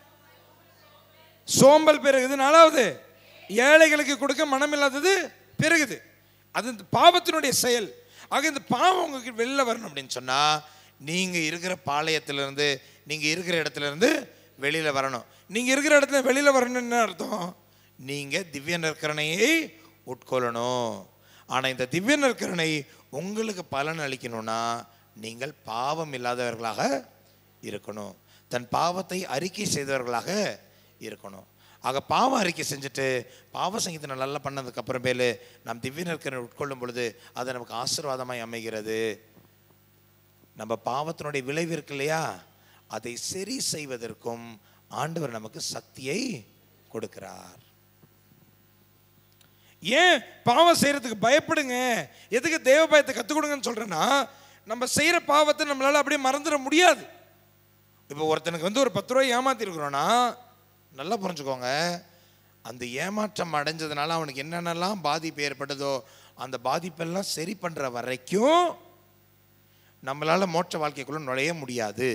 Speaker 3: சோம்பல் பெருகுது நாலாவது ஏழைகளுக்கு கொடுக்க மனம் இல்லாதது பெருகுது அது இந்த பாவத்தினுடைய செயல் ஆக இந்த பாவம் உங்களுக்கு வெளில வரணும் அப்படின்னு
Speaker 2: அப்படின்னு சொன்னால் நீங்கள் இருக்கிற பாளையத்திலிருந்து நீங்கள் இருக்கிற இடத்துல இருந்து வெளியில் வரணும்
Speaker 3: நீங்க இருக்கிற இடத்துல வெளியில வரணும்னு என்ன அர்த்தம்
Speaker 2: நீங்கள் திவ்ய நற்கரணையை உட்கொள்ளணும் ஆனால் இந்த திவ்ய நற்கரணை உங்களுக்கு பலன் அளிக்கணும்னா நீங்கள் பாவம் இல்லாதவர்களாக இருக்கணும் தன் பாவத்தை அறிக்கை செய்தவர்களாக இருக்கணும் ஆக பாவ அறிக்கை செஞ்சுட்டு பாவ சங்கீதம் நல்லா பண்ணதுக்கு அப்புறமேலு நாம் திவ்ய நற்கரணை உட்கொள்ளும் பொழுது அது நமக்கு ஆசீர்வாதமாய் அமைகிறது நம்ம பாவத்தினுடைய விளைவு இருக்கு இல்லையா அதை சரி செய்வதற்கும் ஆண்டவர் நமக்கு சக்தியை கொடுக்கிறார்
Speaker 3: ஏன் பாவம் செய்யறதுக்கு பயப்படுங்க எதுக்கு தேவ பயத்தை கற்றுக் கொடுங்கன்னு சொல்றேன்னா நம்ம செய்யற பாவத்தை நம்மளால அப்படியே மறந்துட முடியாது இப்போ ஒருத்தனுக்கு வந்து ஒரு பத்து ரூபாய் ஏமாத்திருக்கிறோன்னா
Speaker 2: நல்லா புரிஞ்சுக்கோங்க அந்த ஏமாற்றம் அடைஞ்சதுனால அவனுக்கு என்னென்னலாம் பாதிப்பு ஏற்பட்டதோ அந்த பாதிப்பெல்லாம் சரி பண்ணுற வரைக்கும் நம்மளால் மோட்ச வாழ்க்கைக்குள்ள நுழைய முடியாது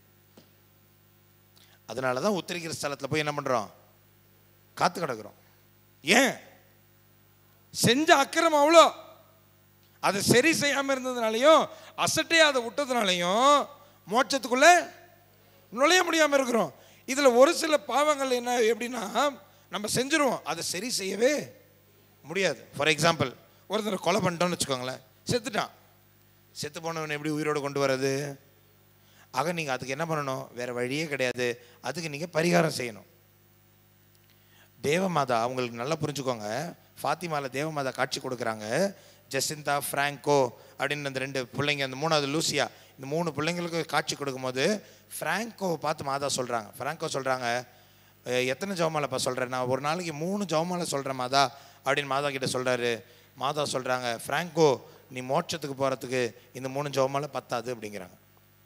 Speaker 2: அதனால தான் உத்தரிக்கிற ஸ்தலத்தில் போய் என்ன பண்ணுறோம் காத்து கிடக்குறோம்
Speaker 3: ஏன் செஞ்ச அக்கிரமம் அவ்வளோ அதை சரி செய்யாமல் இருந்ததுனாலையும் அசட்டே அதை விட்டதுனாலையும் மோட்சத்துக்குள்ள நுழைய முடியாமல் இருக்கிறோம் இதில் ஒரு சில பாவங்கள் என்ன எப்படின்னா நம்ம செஞ்சுருவோம் அதை சரி செய்யவே
Speaker 2: முடியாது ஃபார் எக்ஸாம்பிள்
Speaker 3: ஒருத்தரை கொலை பண்ணிட்டோம்னு வச்சுக்கோங்களேன் செத்துட்டான்
Speaker 2: செத்து போனவனை எப்படி உயிரோடு கொண்டு வர்றது ஆக நீங்கள் அதுக்கு என்ன பண்ணணும் வேறு வழியே கிடையாது அதுக்கு நீங்கள் பரிகாரம் செய்யணும் தேவமாதா அவங்களுக்கு நல்லா புரிஞ்சுக்கோங்க ஃபாத்திமால தேவமாதா காட்சி கொடுக்குறாங்க ஜெசிந்தா ஃப்ராங்கோ அப்படின்னு அந்த ரெண்டு பிள்ளைங்க அந்த மூணாவது லூசியா இந்த மூணு பிள்ளைங்களுக்கு காட்சி கொடுக்கும்போது ஃப்ராங்கோவை பார்த்து மாதா சொல்கிறாங்க ஃப்ராங்கோ சொல்கிறாங்க எத்தனை ஜவமாலைப்பா சொல்கிறேன் நான் ஒரு நாளைக்கு மூணு ஜவமாலை சொல்கிறேன் மாதா அப்படின்னு மாதா கிட்ட சொல்கிறாரு மாதா சொல்கிறாங்க ஃப்ராங்கோ நீ மோட்சத்துக்கு போகிறதுக்கு இந்த மூணு ஜவமாலை பத்தாது அப்படிங்கிறாங்க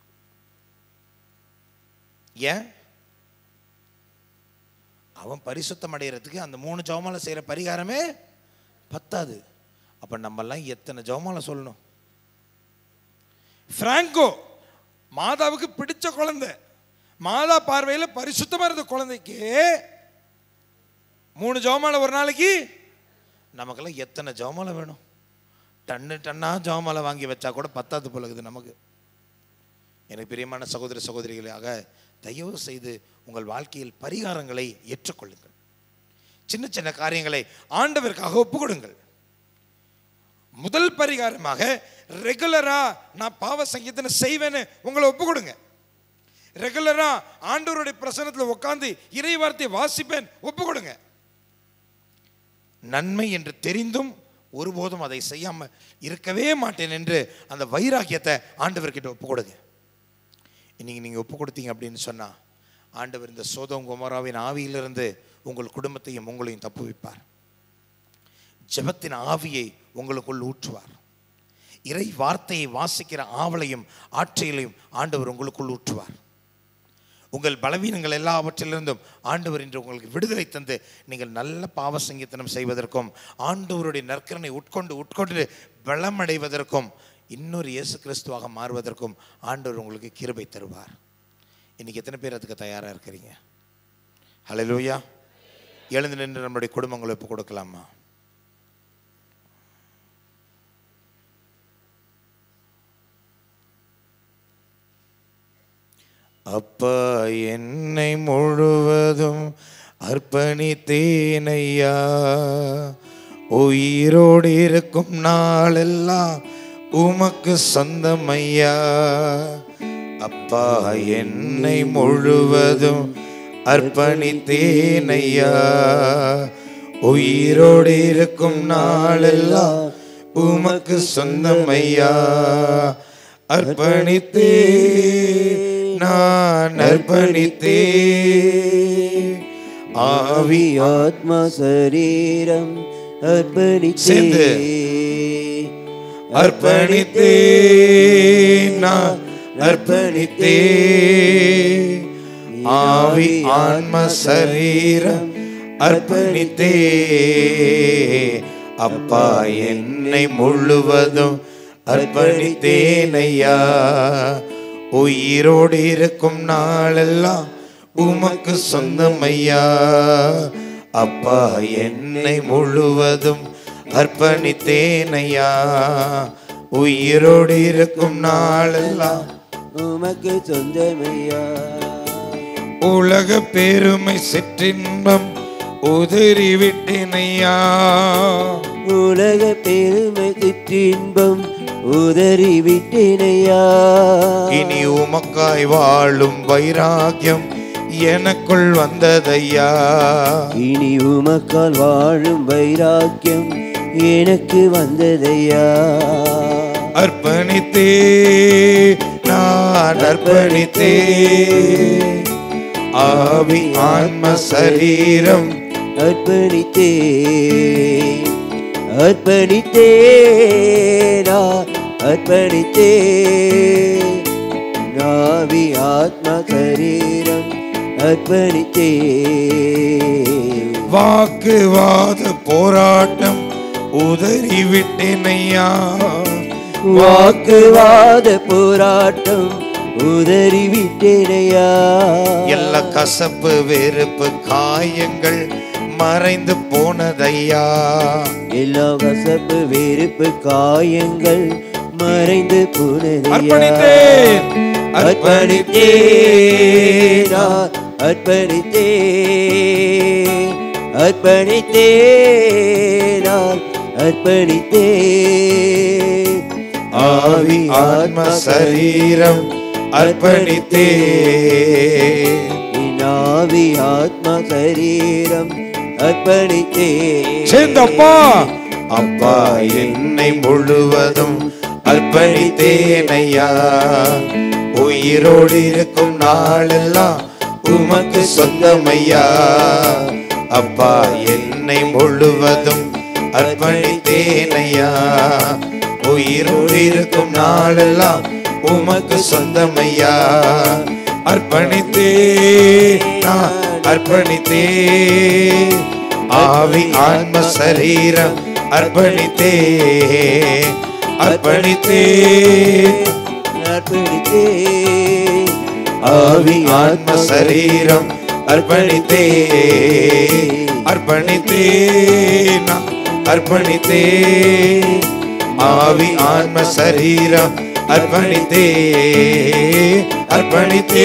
Speaker 2: ஏன் அவன் பரிசுத்தம் அடைகிறதுக்கு அந்த மூணு ஜவமாலை செய்கிற பரிகாரமே பத்தாது அப்போ நம்மெல்லாம் எத்தனை ஜவமாலை சொல்லணும்
Speaker 3: ஃப்ராங்கோ மாதாவுக்கு பிடிச்ச குழந்தை மாதா பார்வையில் பரிசுத்தமாக இருந்த குழந்தைக்கு மூணு ஜோமால ஒரு நாளைக்கு
Speaker 2: நமக்கெல்லாம் எத்தனை ஜவமாலை வேணும் டன்னு டன்னா ஜவமாலை வாங்கி வச்சா கூட பத்தாது போல இருக்குது நமக்கு எனக்கு பிரியமான சகோதர சகோதரிகளாக தயவு செய்து உங்கள் வாழ்க்கையில் பரிகாரங்களை ஏற்றுக்கொள்ளுங்கள் சின்ன சின்ன காரியங்களை
Speaker 3: ஆண்டவருக்காக ஒப்பு கொடுங்கள் முதல் பரிகாரமாக ரெகுலரா நான் பாவ சங்கீதனை செய்வேன்னு உங்களை ஒப்பு கொடுங்க ரெகுலரா ஆண்டவருடைய பிரசனத்தில் உட்காந்து இறை வார்த்தையை வாசிப்பேன் ஒப்பு கொடுங்க
Speaker 2: நன்மை என்று தெரிந்தும் ஒருபோதும் அதை செய்யாமல் இருக்கவே மாட்டேன் என்று அந்த வைராக்கியத்தை ஆண்டவர்கிட்ட ஒப்பு கொடுங்க இன்னைக்கு நீங்கள் ஒப்பு கொடுத்தீங்க அப்படின்னு சொன்னால் ஆண்டவர் இந்த சோதம் குமாராவின் ஆவியிலிருந்து உங்கள் குடும்பத்தையும் உங்களையும் தப்புவிப்பார் ஜெபத்தின் ஆவியை உங்களுக்குள் ஊற்றுவார் இறை வார்த்தையை வாசிக்கிற ஆவலையும் ஆற்றலையும் ஆண்டவர் உங்களுக்குள் ஊற்றுவார் உங்கள் பலவீனங்கள் எல்லாவற்றிலிருந்தும் ஆண்டவர் இன்று உங்களுக்கு விடுதலை தந்து நீங்கள் நல்ல பாவ சங்கீதனம் செய்வதற்கும் ஆண்டவருடைய நற்கரனை உட்கொண்டு உட்கொண்டு பலமடைவதற்கும் இன்னொரு இயேசு கிறிஸ்துவாக மாறுவதற்கும் ஆண்டவர் உங்களுக்கு கிருபை தருவார் இன்னைக்கு எத்தனை பேர் அதுக்கு தயாராக இருக்கிறீங்க ஹalleluya எழுந்து நின்று நம்முடைய குடும்பங்களை ஒப்பு கொடுக்கலாமா அப்பா என்னை முழுவதும் அர்ப்பணித்தேனையா உயிரோடு இருக்கும் நாளெல்லாம் உமக்கு சொந்தமையா அப்பா என்னை முழுவதும் அர்ப்பணித்தேனையா உயிரோடு இருக்கும் நாளெல்லாம் உமக்கு சொந்தமையா அர்ப்பணித்தே நான் அர்ப்பணித்தே ஆவி
Speaker 1: ஆத்மா சரீரம்
Speaker 2: சேர்ந்து.
Speaker 1: அர்ப்பணித்தே
Speaker 2: அர்ப்பணித்தே நான் அர்ப்பணித்தே ஆவி ஆன்ம சரீரம் அர்ப்பணித்தே அப்பா என்னை முழுவதும் அர்ப்பணித்தேனையா உயிரோடு இருக்கும் நாளெல்லாம் உமக்கு சொந்தமையா அப்பா என்னை முழுவதும் அர்ப்பணித்தேனையா உயிரோடு இருக்கும் நாளெல்லாம்
Speaker 1: உமக்கு சொந்தமையா
Speaker 2: உலக பெருமை சிற்றின்பம் உதறிவிட்டேனையா
Speaker 1: உலக பெருமை சிற்றின்பம் உதறி விட்டேனையா
Speaker 2: இனி உமக்காய் வாழும் வைராக்கியம் எனக்குள் வந்ததையா
Speaker 1: இனி உமக்கால் வாழும் வைராக்கியம் எனக்கு வந்ததையா
Speaker 2: அர்ப்பணித்தே நான் அர்ப்பணித்தே ஆவி ஆன்ம சரீரம்
Speaker 1: அர்ப்பணித்தே அர்ப்பணித்தே நான் அர்ப்பணித்தே நாவி ஆத்மா சரீரம் அர்ப்பணித்தே
Speaker 2: வாக்குவாத போராட்டம் உதறிவிட்டேனையா
Speaker 1: வாக்குவாத போராட்டம் உதறி விட்டேனையா
Speaker 2: எல்லா கசப்பு வெறுப்பு காயங்கள் மறைந்து போனதையா
Speaker 1: எல்லா கசப்பு வெறுப்பு காயங்கள் மறைந்து போனதையா
Speaker 2: அர்ப்பணித்தேன்
Speaker 1: அர்ப்பணித்தேன் நான் அர்ப்பணித்தேன் அர்ப்பணித்தேன் நான் அர்ப்பணித்தேன்
Speaker 2: ஆவி ஆன்ம சரீரம் அர்ப்பணித்தே
Speaker 1: என் ஆவி ஆத்மா சரீரம் அர்ப்பணித்தேன்
Speaker 2: சேர்ந்தப்பா அப்பா என்னை முழுவதும் அர்ப்பணித்தேனையா உயிரோடு இருக்கும் நாளெல்லாம் உமக்கு சொந்தமையா அப்பா என்னை முழுவதும் அர்ப்பணித்தேனையா உயிரோடு இருக்கும் நாளெல்லாம் உமக்கு சொந்தமையா அர்ப்பணித்தே நான் அர்ப்பணித்தே ஆவி ஆன்ம சரீரம் அர்ப்பணித்தே அர்ப்பணித்தே
Speaker 1: அர்ப்பணித்தேன்
Speaker 2: ஆவி ஆன்ம சரீரம் அர்ப்பணித்தே அர்ப்பணித்தே நான் அர்ப்பணித்தே ஆவி ஆன்ம சரீரம் அர்ப்பணித்தே அர்ப்பணித்தே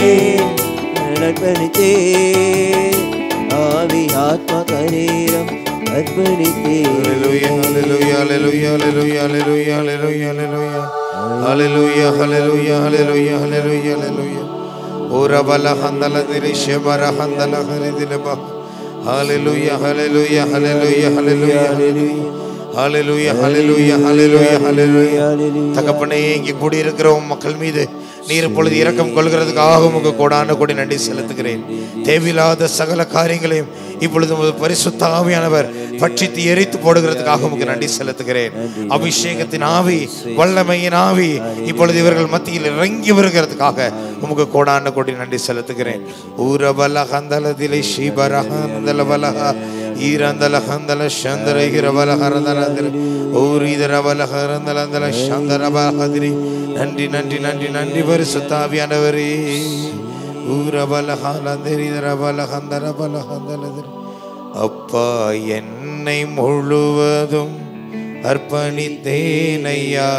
Speaker 1: அர்ப்பணித்தேன் ஆவி ஆத்மா சரீரம் அர்ப்பணித்தேன்
Speaker 2: Hallelujah, hallelujah, hallelujah, hallelujah, hallelujah, hallelujah, hallelujah, hallelujah, hallelujah, hallelujah, hallelujah. Ora bala handala dirishe bara handala haridile ba. Hallelujah, hallelujah, hallelujah, hallelujah, ஹalleluya ஹalleluya ஹalleluya ஹalleluya தகப்பனே இங்கே கூடியிருக்கிற உம் மக்கள் மீது நீர் இப்பொழுது இரக்கம் கொள்கிறதுக்காக உங்க கோடான கொடி நன்றி செலுத்துகிறேன் தேவையில்லாத சகல காரியங்களையும் இப்பொழுது உமது பரிசுத்த ஆவியானவர் பட்சித்து எரித்து போடுகிறதுக்காக உமக்கு நன்றி செலுத்துகிறேன் அபிஷேகத்தின் ஆவி வல்லமையின் ஆவி இப்பொழுது இவர்கள் மத்தியில் இறங்கி வருகிறதுக்காக உமக்கு கோடான கொடி நன்றி செலுத்துகிறேன் ஊரபல ஹந்தலதிலே ஸ்ரீபரஹந்தல பலஹ ஈரந்தல ஹந்தல சந்தர இரவல ஹரந்தல ஊரிதர வல ஹரந்தலந்தல சந்தர பலஹதிரி நன்றி நன்றி நன்றி நன்றி பரிசுத்தாவியானவரே ஊரபல ஹாலந்தரிதர பல ஹந்தர பல ஹந்தலதிரி அப்பா என்னை முழுவதும் அர்ப்பணித்தேனையா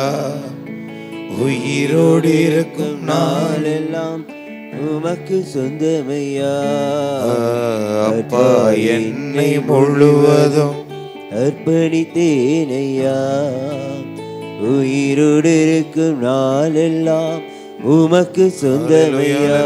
Speaker 2: உயிரோடு இருக்கும் நான்
Speaker 1: நாளெல்லாம் உமக்கு சொந்தமையா
Speaker 2: அப்பா என்னை முழுவதும்
Speaker 1: அர்ப்பணித்தேனையா உயிரோடு இருக்கும் நாளெல்லாம் உமக்கு சொந்தமையா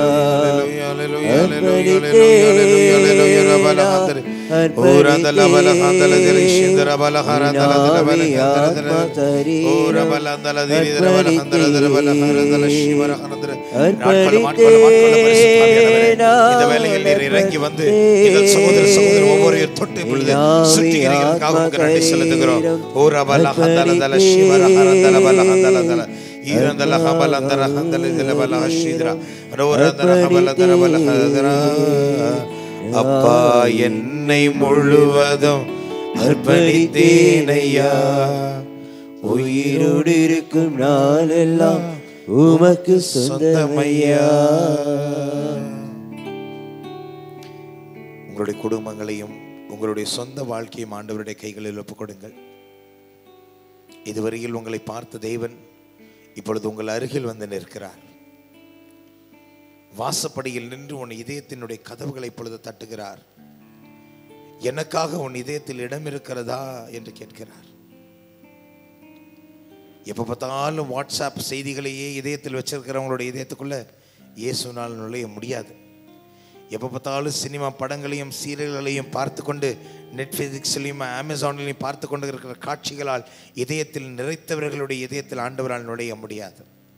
Speaker 2: இந்த வேலையில் நீர் இறங்கி வந்து எங்கள் சகோதர சகோதரர் ஒவ்வொருவர் தொட்டு இப்பொழுது சுற்றிக்கிறீர்களுக்காக உமக்கு நன்றி செலுத்துகிறோம் ஓ ரபல ஹந்தல தல சிவர ஹரந்தல பல ஹந்தல தல ஈரந்தல ஹபல தர ஹந்தல தில பல ஹஷித்ரா ரோரந்தல ஹபல தர பல ஹதரா அப்பா என்னை முழுவதும் அர்ப்பணித்தேனையா
Speaker 1: உயிரோடு இருக்கும் நாளெல்லாம் உமக்கு சொந்தமையா
Speaker 2: உங்களுடைய குடும்பங்களையும் உங்களுடைய சொந்த வாழ்க்கையும் ஆண்டவருடைய கைகளில் ஒப்புக் கொடுங்கள் இதுவரையில் உங்களை பார்த்த தேவன் இப்பொழுது உங்கள் அருகில் வந்து நிற்கிறார் வாசப்படியில் நின்று உன் இதயத்தினுடைய கதவுகளை இப்பொழுது தட்டுகிறார் எனக்காக உன் இதயத்தில் இடம் இருக்கிறதா என்று கேட்கிறார் எப்போ பார்த்தாலும் வாட்ஸ்அப் செய்திகளையே இதயத்தில் வச்சிருக்கிறவங்களுடைய இதயத்துக்குள்ள இயேசுனால் நுழைய முடியாது எப்போ பார்த்தாலும் சினிமா படங்களையும் சீரியல்களையும் பார்த்து கொண்டு நெட்ஃப்ளிக்ஸ்லையும் அமேசான்லையும் பார்த்து கொண்டு இருக்கிற காட்சிகளால் இதயத்தில் நிறைத்தவர்களுடைய இதயத்தில் ஆண்டவரால் நுழைய முடியாது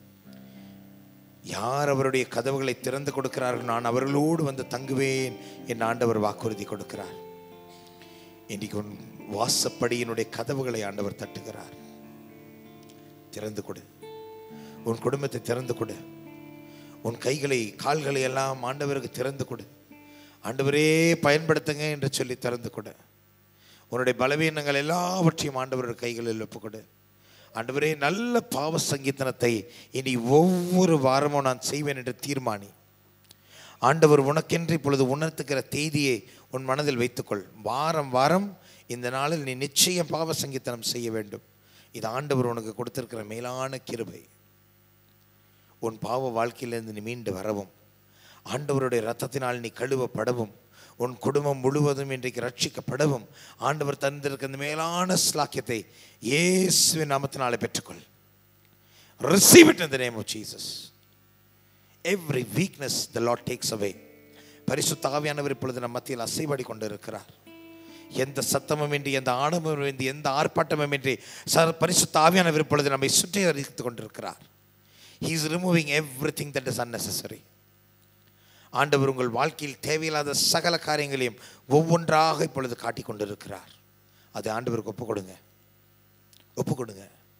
Speaker 2: யார் அவருடைய கதவுகளை திறந்து கொடுக்கிறார்கள் நான் அவர்களோடு வந்து தங்குவேன் என் ஆண்டவர் வாக்குறுதி கொடுக்கிறார் இன்றைக்கு உன் வாசப்படியினுடைய கதவுகளை ஆண்டவர் தட்டுகிறார் திறந்து கொடு உன் குடும்பத்தை திறந்து கொடு உன் கைகளை கால்களை எல்லாம் ஆண்டவருக்கு திறந்து கொடு ஆண்டவரே பயன்படுத்துங்க என்று சொல்லி திறந்து கொடு உன்னுடைய பலவீனங்கள் எல்லாவற்றையும் ஆண்டவருடைய கைகளில் ஒப்புக் கொடு ஆண்டவரே நல்ல பாவ சங்கீதனத்தை இனி ஒவ்வொரு வாரமும் நான் செய்வேன் என்று தீர்மானி ஆண்டவர் உனக்கென்று இப்பொழுது உணர்த்துகிற செய்தியை உன் மனதில் வைத்துக்கொள் வாரம் வாரம் இந்த நாளில் நீ நிச்சயம் பாவ சங்கீதனம் செய்ய வேண்டும் இது ஆண்டவர் உனக்கு கொடுத்திருக்கிற மேலான கிருபை உன் பாவ வாழ்க்கையிலிருந்து நீ மீண்டு வரவும் ஆண்டவருடைய ரத்தத்தினால் நீ கழுவப்படவும் உன் குடும்பம் முழுவதும் இன்றைக்கு ரட்சிக்கப்படவும் ஆண்டவர் தந்திருக்க இந்த மேலான ஸ்லாக்கியத்தை இயேசுவின் நாமத்தினாலே பெற்றுக்கொள் receive it in the name of Jesus every weakness the Lord takes away பரிசுத்த ஆவியானவர் இப்பொழுது நம் மத்தியில் அசைவாடி கொண்டிருக்கிறார் எந்த சத்தமும் இன்றி எந்த ஆணவமும் இன்றி எந்த ஆர்ப்பாட்டமும் இன்றி ச பரிசுத்த ஆவியானவர் இப்பொழுது நம்மை சுற்றி அறிவித்துக் கொண்டிருக்கிறார் He is removing everything that is unnecessary ஆண்டவர் உங்கள் வாழ்க்கையில் தேவையில்லாத சகல காரியங்களையும் ஒவ்வொன்றாக இப்பொழுது காட்டிக் கொண்டிருக்கிறார் அதை ஆண்டவருக்கு ஒப்பு கொடுங்க ஒப்பு கொடுங்க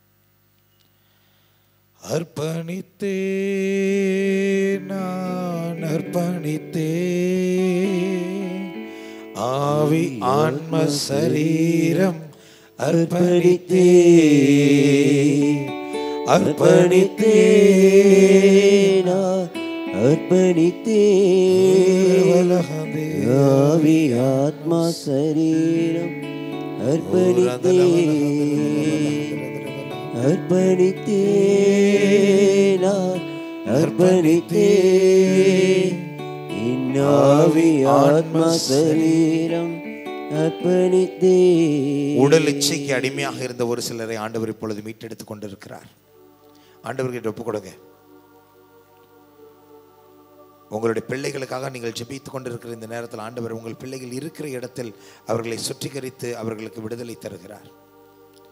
Speaker 2: அர்ப்பணித்தே நான் அர்ப்பணித்தே ஆவி ஆன்ம சரீரம் அர்ப்பணித்தே அர்ப்பணித்தே
Speaker 1: நான் அர்ப்பணித்தே ஆவி ஆத்மா சரீரம் அர்ப்பணித்தே அர்ப்பணித்தே நான் அர்ப்பணித்தே இன்னாவி ஆத்மா சரீரம் அர்ப்பணித்தே
Speaker 2: உடல் இச்சைக்கு அடிமையாக இருந்த ஒரு சிலரை ஆண்டவர் இப்பொழுது மீட்டெடுத்துக் கொண்டிருக்கிறார் ஆண்டவர்கிட்ட ஒப்பு கொடுங்க உங்களுடைய பிள்ளைகளுக்காக நீங்கள் ஜெபித்துக் கொண்டிருக்கிற இந்த நேரத்தில் ஆண்டவர் உங்கள் பிள்ளைகள் இருக்கிற இடத்தில் அவர்களை சுற்றிகரித்து அவர்களுக்கு விடுதலை தருகிறார்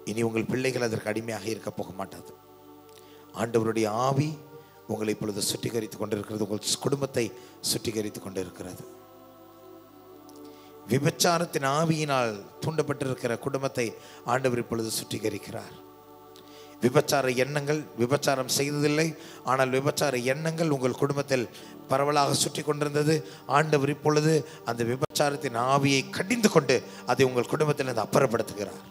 Speaker 2: இனி உங்கள் பிள்ளைகள் அதற்கு அடிமையாக இருக்க போக மாட்டாது ஆண்டவருடைய ஆவி உங்களை இப்பொழுது சுத்திகரித்து கொண்டிருக்கிறது உங்கள் குடும்பத்தை சுத்திகரித்து கொண்டிருக்கிறது விபச்சாரத்தின் ஆவியினால் தூண்டப்பட்டிருக்கிற குடும்பத்தை ஆண்டவர் இப்பொழுது சுத்திகரிக்கிறார் விபச்சார எண்ணங்கள் விபச்சாரம் செய்ததில்லை ஆனால் விபச்சார எண்ணங்கள் உங்கள் குடும்பத்தில் பரவலாக சுற்றி கொண்டிருந்தது ஆண்டவர் இப்பொழுது அந்த விபச்சாரத்தின் ஆவியை கடிந்து கொண்டு அதை உங்கள் குடும்பத்தில் இருந்து அப்புறப்படுத்துகிறார்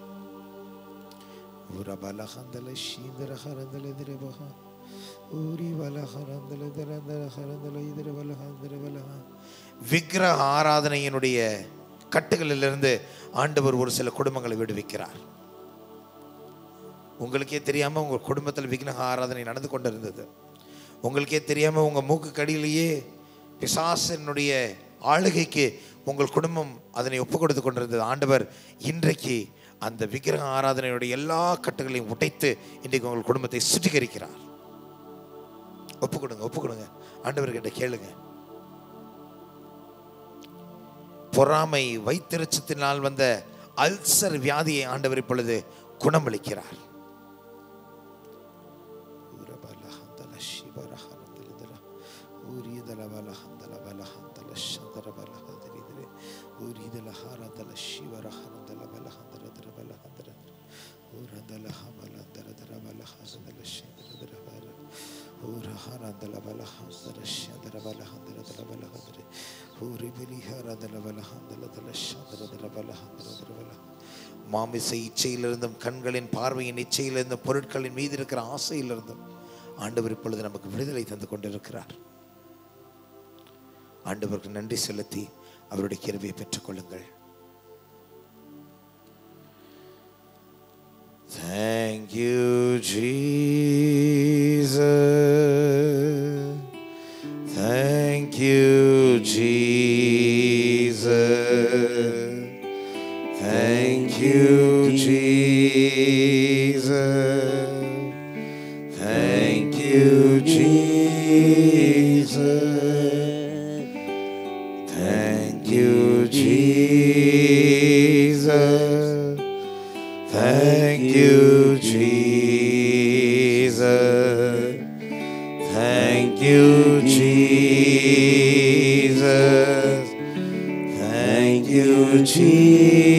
Speaker 2: உரபலகந்தல சீதரஹரந்தல திரபக ஊரி வலஹரந்தல திரந்தல ஹரந்தல இதர வலஹந்தர வலஹ விக்கிரக ஆராதனையினுடைய கட்டுகளிலிருந்து ஆண்டவர் ஒரு சில குடும்பங்களை விடுவிக்கிறார் உங்களுக்கே தெரியாம உங்க குடும்பத்தில் விக்கிரக ஆராதனை நடந்து கொண்டிருந்தது உங்களுக்கே தெரியாம உங்க மூக்கு கடியிலேயே பிசாசனுடைய ஆளுகைக்கு உங்கள் குடும்பம் அதனை ஒப்பு கொடுத்து கொண்டிருந்தது ஆண்டவர் இன்றைக்கு அந்த விக்கிரக ஆராதனையுடைய எல்லா கட்டுகளையும் உடைத்து இன்றைக்கு உங்கள் குடும்பத்தை சுத்திகரிக்கிறார் ஒப்பு கொடுங்க ஒப்பு கொடுங்க ஆண்டவர்கிட்ட கேளுங்க பொறாமை வைத்திருச்சத்தினால் வந்த அல்சர் வியாதியை ஆண்டவர் இப்பொழுது குணமளிக்கிறார் மாமிச இச்சையிலிருந்தும் கண்களின் பார்வையின் இச்சையிலிருந்தும் பொருட்களின் மீது இருக்கிற ஆசையிலிருந்தும் ஆண்டவர் இப்பொழுது நமக்கு விடுதலை தந்து கொண்டிருக்கிறார் ஆண்டவருக்கு நன்றி செலுத்தி அவருடைய கிருபையை பெற்றுக்கொள்ளுங்கள் Thank you, Jesus. Thank you, Jesus. Thank you, Jesus. Thank you, Jesus. Thank you, Jesus. Thank you, Jesus. Thank you, Jesus. Thank you, Jesus.